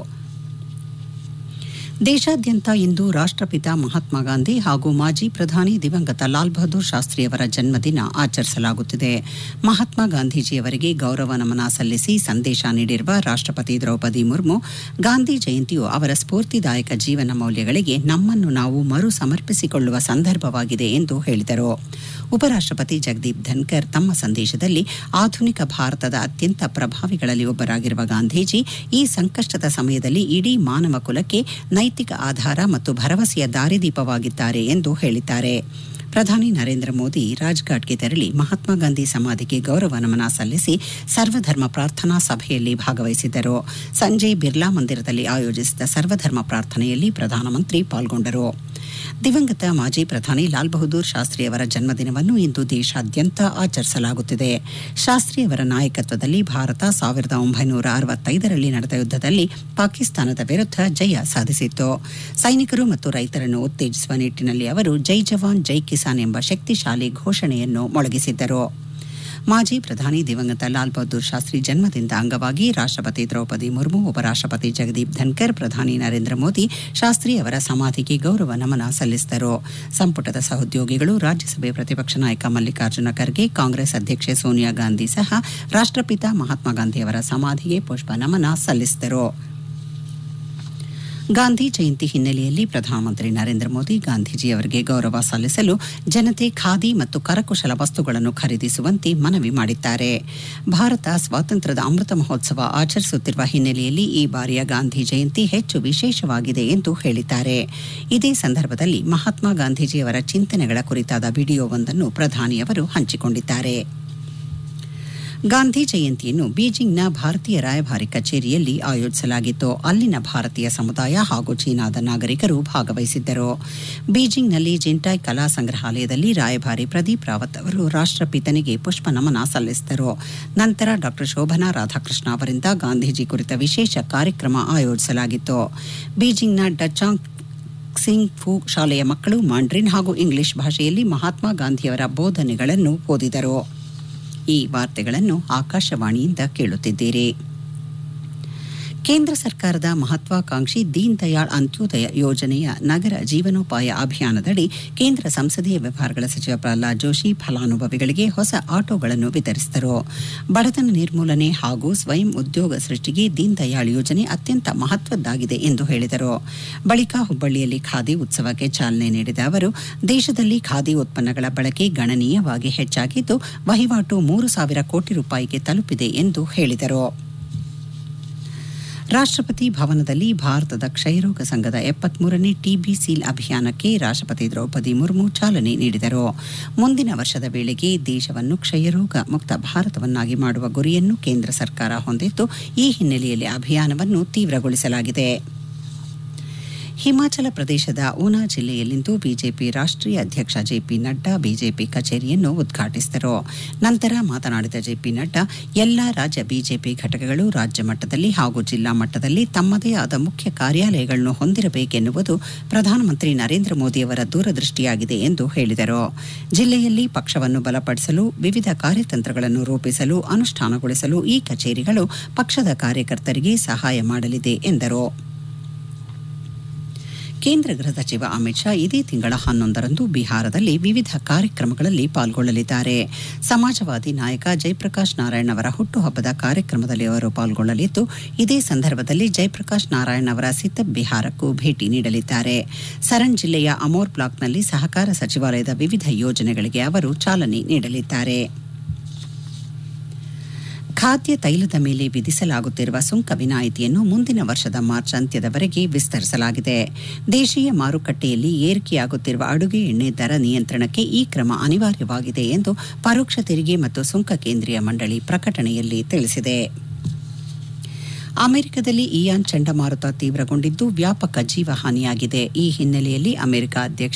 ದೇಶಾದ್ಯಂತ ಇಂದು ರಾಷ್ಟ್ರಪಿತ ಮಹಾತ್ಮ ಗಾಂಧಿ ಹಾಗೂ ಮಾಜಿ ಪ್ರಧಾನಿ ದಿವಂಗತ ಲಾಲ್ ಬಹದ್ದೂರ್ ಶಾಸ್ತ್ರಿಯವರ ಜನ್ಮದಿನ ಆಚರಿಸಲಾಗುತ್ತಿದೆ ಮಹಾತ್ಮ ಗಾಂಧೀಜಿಯವರಿಗೆ ಗೌರವ ನಮನ ಸಲ್ಲಿಸಿ ಸಂದೇಶ ನೀಡಿರುವ ರಾಷ್ಟ್ರಪತಿ ದ್ರೌಪದಿ ಮುರ್ಮು ಗಾಂಧಿ ಜಯಂತಿಯು ಅವರ ಸ್ಫೂರ್ತಿದಾಯಕ ಜೀವನ ಮೌಲ್ಯಗಳಿಗೆ ನಮ್ಮನ್ನು ನಾವು ಮರು ಸಮರ್ಪಿಸಿಕೊಳ್ಳುವ ಸಂದರ್ಭವಾಗಿದೆ ಎಂದು ಹೇಳಿದರು ಉಪರಾಷ್ಟ್ರಪತಿ ಜಗದೀಪ್ ಧನ್ಕರ್ ತಮ್ಮ ಸಂದೇಶದಲ್ಲಿ ಆಧುನಿಕ ಭಾರತದ ಅತ್ಯಂತ ಪ್ರಭಾವಿಗಳಲ್ಲಿ ಒಬ್ಬರಾಗಿರುವ ಗಾಂಧೀಜಿ ಈ ಸಂಕಷ್ಟದ ಸಮಯದಲ್ಲಿ ಇಡೀ ಮಾನವ ಕುಲಕ್ಕೆ ನೈತಿಕ ಆಧಾರ ಮತ್ತು ಭರವಸೆಯ ದಾರಿದೀಪವಾಗಿದ್ದಾರೆ ಎಂದು ಹೇಳಿದ್ದಾರೆ ಪ್ರಧಾನಿ ನರೇಂದ್ರ ಮೋದಿ ರಾಜ್ಘಾಟ್ಗೆ ತೆರಳಿ ಮಹಾತ್ಮ ಗಾಂಧಿ ಸಮಾಧಿಗೆ ಗೌರವ ನಮನ ಸಲ್ಲಿಸಿ ಸರ್ವಧರ್ಮ ಪ್ರಾರ್ಥನಾ ಸಭೆಯಲ್ಲಿ ಭಾಗವಹಿಸಿದ್ದರು ಸಂಜೆ ಬಿರ್ಲಾ ಮಂದಿರದಲ್ಲಿ ಆಯೋಜಿಸಿದ ಸರ್ವಧರ್ಮ ಪ್ರಾರ್ಥನೆಯಲ್ಲಿ ಪ್ರಧಾನಮಂತ್ರಿ ಪಾಲ್ಗೊಂಡರು ದಿವಂಗತ ಮಾಜಿ ಪ್ರಧಾನಿ ಲಾಲ್ ಬಹದ್ದೂರ್ ಶಾಸ್ತ್ರಿ ಅವರ ಜನ್ಮದಿನವನ್ನು ಇಂದು ದೇಶಾದ್ಯಂತ ಆಚರಿಸಲಾಗುತ್ತಿದೆ ಶಾಸ್ತ್ರಿ ಅವರ ನಾಯಕತ್ವದಲ್ಲಿ ಭಾರತ ಸಾವಿರದ ಒಂಬೈನೂರ ಅರವತ್ತೈದರಲ್ಲಿ ನಡೆದ ಯುದ್ಧದಲ್ಲಿ ಪಾಕಿಸ್ತಾನದ ವಿರುದ್ಧ ಜಯ ಸಾಧಿಸಿತ್ತು ಸೈನಿಕರು ಮತ್ತು ರೈತರನ್ನು ಉತ್ತೇಜಿಸುವ ನಿಟ್ಟಿನಲ್ಲಿ ಅವರು ಜೈ ಜವಾನ್ ಜೈ ಕಿಸಾನ್ ಎಂಬ ಶಕ್ತಿಶಾಲಿ ಘೋಷಣೆಯನ್ನು ಮೊಳಗಿಸಿದ್ದರು ಮಾಜಿ ಪ್ರಧಾನಿ ದಿವಂಗತ ಲಾಲ್ ಬಹದ್ದೂರ್ ಶಾಸ್ತ್ರಿ ಜನ್ಮದಿನದ ಅಂಗವಾಗಿ ರಾಷ್ಟ್ರಪತಿ ದ್ರೌಪದಿ ಮುರ್ಮು ಉಪರಾಷ್ಟ್ರಪತಿ ಜಗದೀಪ್ ಧನ್ಕರ್ ಪ್ರಧಾನಿ ನರೇಂದ್ರ ಮೋದಿ ಶಾಸ್ತ್ರಿ ಅವರ ಸಮಾಧಿಗೆ ಗೌರವ ನಮನ ಸಲ್ಲಿಸಿದರು ಸಂಪುಟದ ಸಹೋದ್ಯೋಗಿಗಳು ರಾಜ್ಯಸಭೆ ಪ್ರತಿಪಕ್ಷ ನಾಯಕ ಮಲ್ಲಿಕಾರ್ಜುನ ಖರ್ಗೆ ಕಾಂಗ್ರೆಸ್ ಅಧ್ಯಕ್ಷೆ ಸೋನಿಯಾ ಗಾಂಧಿ ಸಹ ರಾಷ್ಟ್ರಪಿತ ಮಹಾತ್ಮ ಗಾಂಧಿ ಅವರ ಸಮಾಧಿಗೆ ಪುಷ್ಪ ನಮನ ಸಲ್ಲಿಸಿದರು ಗಾಂಧಿ ಜಯಂತಿ ಹಿನ್ನೆಲೆಯಲ್ಲಿ ಪ್ರಧಾನಮಂತ್ರಿ ನರೇಂದ್ರ ಮೋದಿ ಗಾಂಧೀಜಿ ಅವರಿಗೆ ಗೌರವ ಸಲ್ಲಿಸಲು ಜನತೆ ಖಾದಿ ಮತ್ತು ಕರಕುಶಲ ವಸ್ತುಗಳನ್ನು ಖರೀದಿಸುವಂತೆ ಮನವಿ ಮಾಡಿದ್ದಾರೆ ಭಾರತ ಸ್ವಾತಂತ್ರ್ಯದ ಅಮೃತ ಮಹೋತ್ಸವ ಆಚರಿಸುತ್ತಿರುವ ಹಿನ್ನೆಲೆಯಲ್ಲಿ ಈ ಬಾರಿಯ ಗಾಂಧಿ ಜಯಂತಿ ಹೆಚ್ಚು ವಿಶೇಷವಾಗಿದೆ ಎಂದು ಹೇಳಿದ್ದಾರೆ ಇದೇ ಸಂದರ್ಭದಲ್ಲಿ ಮಹಾತ್ಮ ಗಾಂಧೀಜಿಯವರ ಚಿಂತನೆಗಳ ಕುರಿತಾದ ವಿಡಿಯೋವೊಂದನ್ನು ಪ್ರಧಾನಿಯವರು ಹಂಚಿಕೊಂಡಿದ್ದಾರೆ ಗಾಂಧಿ ಜಯಂತಿಯನ್ನು ಬೀಜಿಂಗ್ನ ಭಾರತೀಯ ರಾಯಭಾರಿ ಕಚೇರಿಯಲ್ಲಿ ಆಯೋಜಿಸಲಾಗಿತ್ತು ಅಲ್ಲಿನ ಭಾರತೀಯ ಸಮುದಾಯ ಹಾಗೂ ಚೀನಾದ ನಾಗರಿಕರು ಭಾಗವಹಿಸಿದ್ದರು ಬೀಜಿಂಗ್ನಲ್ಲಿ ಜಿಂಟಾಯ್ ಕಲಾ ಸಂಗ್ರಹಾಲಯದಲ್ಲಿ ರಾಯಭಾರಿ ಪ್ರದೀಪ್ ರಾವತ್ ಅವರು ರಾಷ್ಟ್ರಪಿತನಿಗೆ ಪುಷ್ಪ ನಮನ ಸಲ್ಲಿಸಿದರು ನಂತರ ಡಾ ಶೋಭನಾ ರಾಧಾಕೃಷ್ಣ ಅವರಿಂದ ಗಾಂಧೀಜಿ ಕುರಿತ ವಿಶೇಷ ಕಾರ್ಯಕ್ರಮ ಆಯೋಜಿಸಲಾಗಿತ್ತು ಬೀಜಿಂಗ್ನ ಡಚಾಂಗ್ ಸಿಂಗ್ ಫು ಶಾಲೆಯ ಮಕ್ಕಳು ಮಾಂಡ್ರಿನ್ ಹಾಗೂ ಇಂಗ್ಲಿಷ್ ಭಾಷೆಯಲ್ಲಿ ಮಹಾತ್ಮ ಗಾಂಧಿಯವರ ಬೋಧನೆಗಳನ್ನು ಓದಿದರು ಈ ವಾರ್ತೆಗಳನ್ನು ಆಕಾಶವಾಣಿಯಿಂದ ಕೇಳುತ್ತಿದ್ದೀರಿ ಕೇಂದ್ರ ಸರ್ಕಾರದ ಮಹತ್ವಾಕಾಂಕ್ಷಿ ದೀನ್ ದಯಾಳ್ ಅಂತ್ಯೋದಯ ಯೋಜನೆಯ ನಗರ ಜೀವನೋಪಾಯ ಅಭಿಯಾನದಡಿ ಕೇಂದ್ರ ಸಂಸದೀಯ ವ್ಯವಹಾರಗಳ ಸಚಿವ ಪ್ರಹ್ಲಾದ್ ಜೋಶಿ ಫಲಾನುಭವಿಗಳಿಗೆ ಹೊಸ ಆಟೋಗಳನ್ನು ವಿತರಿಸಿದರು ಬಡತನ ನಿರ್ಮೂಲನೆ ಹಾಗೂ ಸ್ವಯಂ ಉದ್ಯೋಗ ಸೃಷ್ಟಿಗೆ ದೀನ್ ದಯಾಳ್ ಯೋಜನೆ ಅತ್ಯಂತ ಮಹತ್ವದ್ದಾಗಿದೆ ಎಂದು ಹೇಳಿದರು ಬಳಿಕ ಹುಬ್ಬಳ್ಳಿಯಲ್ಲಿ ಖಾದಿ ಉತ್ಸವಕ್ಕೆ ಚಾಲನೆ ನೀಡಿದ ಅವರು ದೇಶದಲ್ಲಿ ಖಾದಿ ಉತ್ಪನ್ನಗಳ ಬಳಕೆ ಗಣನೀಯವಾಗಿ ಹೆಚ್ಚಾಗಿದ್ದು ವಹಿವಾಟು ಮೂರು ಸಾವಿರ ಕೋಟಿ ರೂಪಾಯಿಗೆ ತಲುಪಿದೆ ಎಂದು ಹೇಳಿದರು ರಾಷ್ಟ್ರಪತಿ ಭವನದಲ್ಲಿ ಭಾರತದ ಕ್ಷಯರೋಗ ಸಂಘದ ಎಪ್ಪತ್ಮೂರನೇ ಟಿಬಿ ಸೀಲ್ ಅಭಿಯಾನಕ್ಕೆ ರಾಷ್ಟ್ರಪತಿ ದ್ರೌಪದಿ ಮುರ್ಮು ಚಾಲನೆ ನೀಡಿದರು ಮುಂದಿನ ವರ್ಷದ ವೇಳೆಗೆ ದೇಶವನ್ನು ಕ್ಷಯರೋಗ ಮುಕ್ತ ಭಾರತವನ್ನಾಗಿ ಮಾಡುವ ಗುರಿಯನ್ನು ಕೇಂದ್ರ ಸರ್ಕಾರ ಹೊಂದಿದ್ದು ಈ ಹಿನ್ನೆಲೆಯಲ್ಲಿ ಅಭಿಯಾನವನ್ನು ತೀವ್ರಗೊಳಿಸಲಾಗಿದೆ ಹಿಮಾಚಲ ಪ್ರದೇಶದ ಊನಾ ಜಿಲ್ಲೆಯಲ್ಲಿಂದು ಬಿಜೆಪಿ ರಾಷ್ಟ್ರೀಯ ಅಧ್ಯಕ್ಷ ಜೆಪಿ ನಡ್ಡಾ ಬಿಜೆಪಿ ಕಚೇರಿಯನ್ನು ಉದ್ಘಾಟಿಸಿದರು ನಂತರ ಮಾತನಾಡಿದ ಜೆಪಿ ನಡ್ಡಾ ಎಲ್ಲಾ ರಾಜ್ಯ ಬಿಜೆಪಿ ಘಟಕಗಳು ರಾಜ್ಯ ಮಟ್ಟದಲ್ಲಿ ಹಾಗೂ ಜಿಲ್ಲಾ ಮಟ್ಟದಲ್ಲಿ ತಮ್ಮದೇ ಆದ ಮುಖ್ಯ ಕಾರ್ಯಾಲಯಗಳನ್ನು ಹೊಂದಿರಬೇಕೆನ್ನುವುದು ಪ್ರಧಾನಮಂತ್ರಿ ನರೇಂದ್ರ ಮೋದಿಯವರ ದೂರದೃಷ್ಟಿಯಾಗಿದೆ ಎಂದು ಹೇಳಿದರು ಜಿಲ್ಲೆಯಲ್ಲಿ ಪಕ್ಷವನ್ನು ಬಲಪಡಿಸಲು ವಿವಿಧ ಕಾರ್ಯತಂತ್ರಗಳನ್ನು ರೂಪಿಸಲು ಅನುಷ್ಠಾನಗೊಳಿಸಲು ಈ ಕಚೇರಿಗಳು ಪಕ್ಷದ ಕಾರ್ಯಕರ್ತರಿಗೆ ಸಹಾಯ ಮಾಡಲಿದೆ ಎಂದರು ಕೇಂದ್ರ ಗೃಹ ಸಚಿವ ಅಮಿತ್ ಶಾ ಇದೇ ತಿಂಗಳ ಹನ್ನೊಂದರಂದು ಬಿಹಾರದಲ್ಲಿ ವಿವಿಧ ಕಾರ್ಯಕ್ರಮಗಳಲ್ಲಿ ಪಾಲ್ಗೊಳ್ಳಲಿದ್ದಾರೆ ಸಮಾಜವಾದಿ ನಾಯಕ ಜಯಪ್ರಕಾಶ್ ನಾರಾಯಣ್ ಅವರ ಹುಟ್ಟುಹಬ್ಬದ ಕಾರ್ಯಕ್ರಮದಲ್ಲಿ ಅವರು ಪಾಲ್ಗೊಳ್ಳಲಿದ್ದು ಇದೇ ಸಂದರ್ಭದಲ್ಲಿ ಜಯಪ್ರಕಾಶ್ ನಾರಾಯಣ್ ಅವರ ಸಿತಬ್ ಬಿಹಾರಕ್ಕೂ ಭೇಟಿ ನೀಡಲಿದ್ದಾರೆ ಸರಣ್ ಜಿಲ್ಲೆಯ ಅಮೋರ್ ಬ್ಲಾಕ್ನಲ್ಲಿ ಸಹಕಾರ ಸಚಿವಾಲಯದ ವಿವಿಧ ಯೋಜನೆಗಳಿಗೆ ಅವರು ಚಾಲನೆ ನೀಡಲಿದ್ದಾರೆ ಖಾದ್ಯ ತೈಲದ ಮೇಲೆ ವಿಧಿಸಲಾಗುತ್ತಿರುವ ಸುಂಕ ವಿನಾಯಿತಿಯನ್ನು ಮುಂದಿನ ವರ್ಷದ ಮಾರ್ಚ್ ಅಂತ್ಯದವರೆಗೆ ವಿಸ್ತರಿಸಲಾಗಿದೆ ದೇಶೀಯ ಮಾರುಕಟ್ಟೆಯಲ್ಲಿ ಏರಿಕೆಯಾಗುತ್ತಿರುವ ಅಡುಗೆ ಎಣ್ಣೆ ದರ ನಿಯಂತ್ರಣಕ್ಕೆ ಈ ಕ್ರಮ ಅನಿವಾರ್ಯವಾಗಿದೆ ಎಂದು ಪರೋಕ್ಷ ತೆರಿಗೆ ಮತ್ತು ಸುಂಕ ಕೇಂದ್ರೀಯ ಮಂಡಳಿ ಪ್ರಕಟಣೆಯಲ್ಲಿ ತಿಳಿಸಿದೆ ಅಮೆರಿಕದಲ್ಲಿ ಇಯಾನ್ ಚಂಡಮಾರುತ ತೀವ್ರಗೊಂಡಿದ್ದು ವ್ಯಾಪಕ ಜೀವಹಾನಿಯಾಗಿದೆ ಈ ಹಿನ್ನೆಲೆಯಲ್ಲಿ ಅಮೆರಿಕ ಅಧ್ಯಕ್ಷ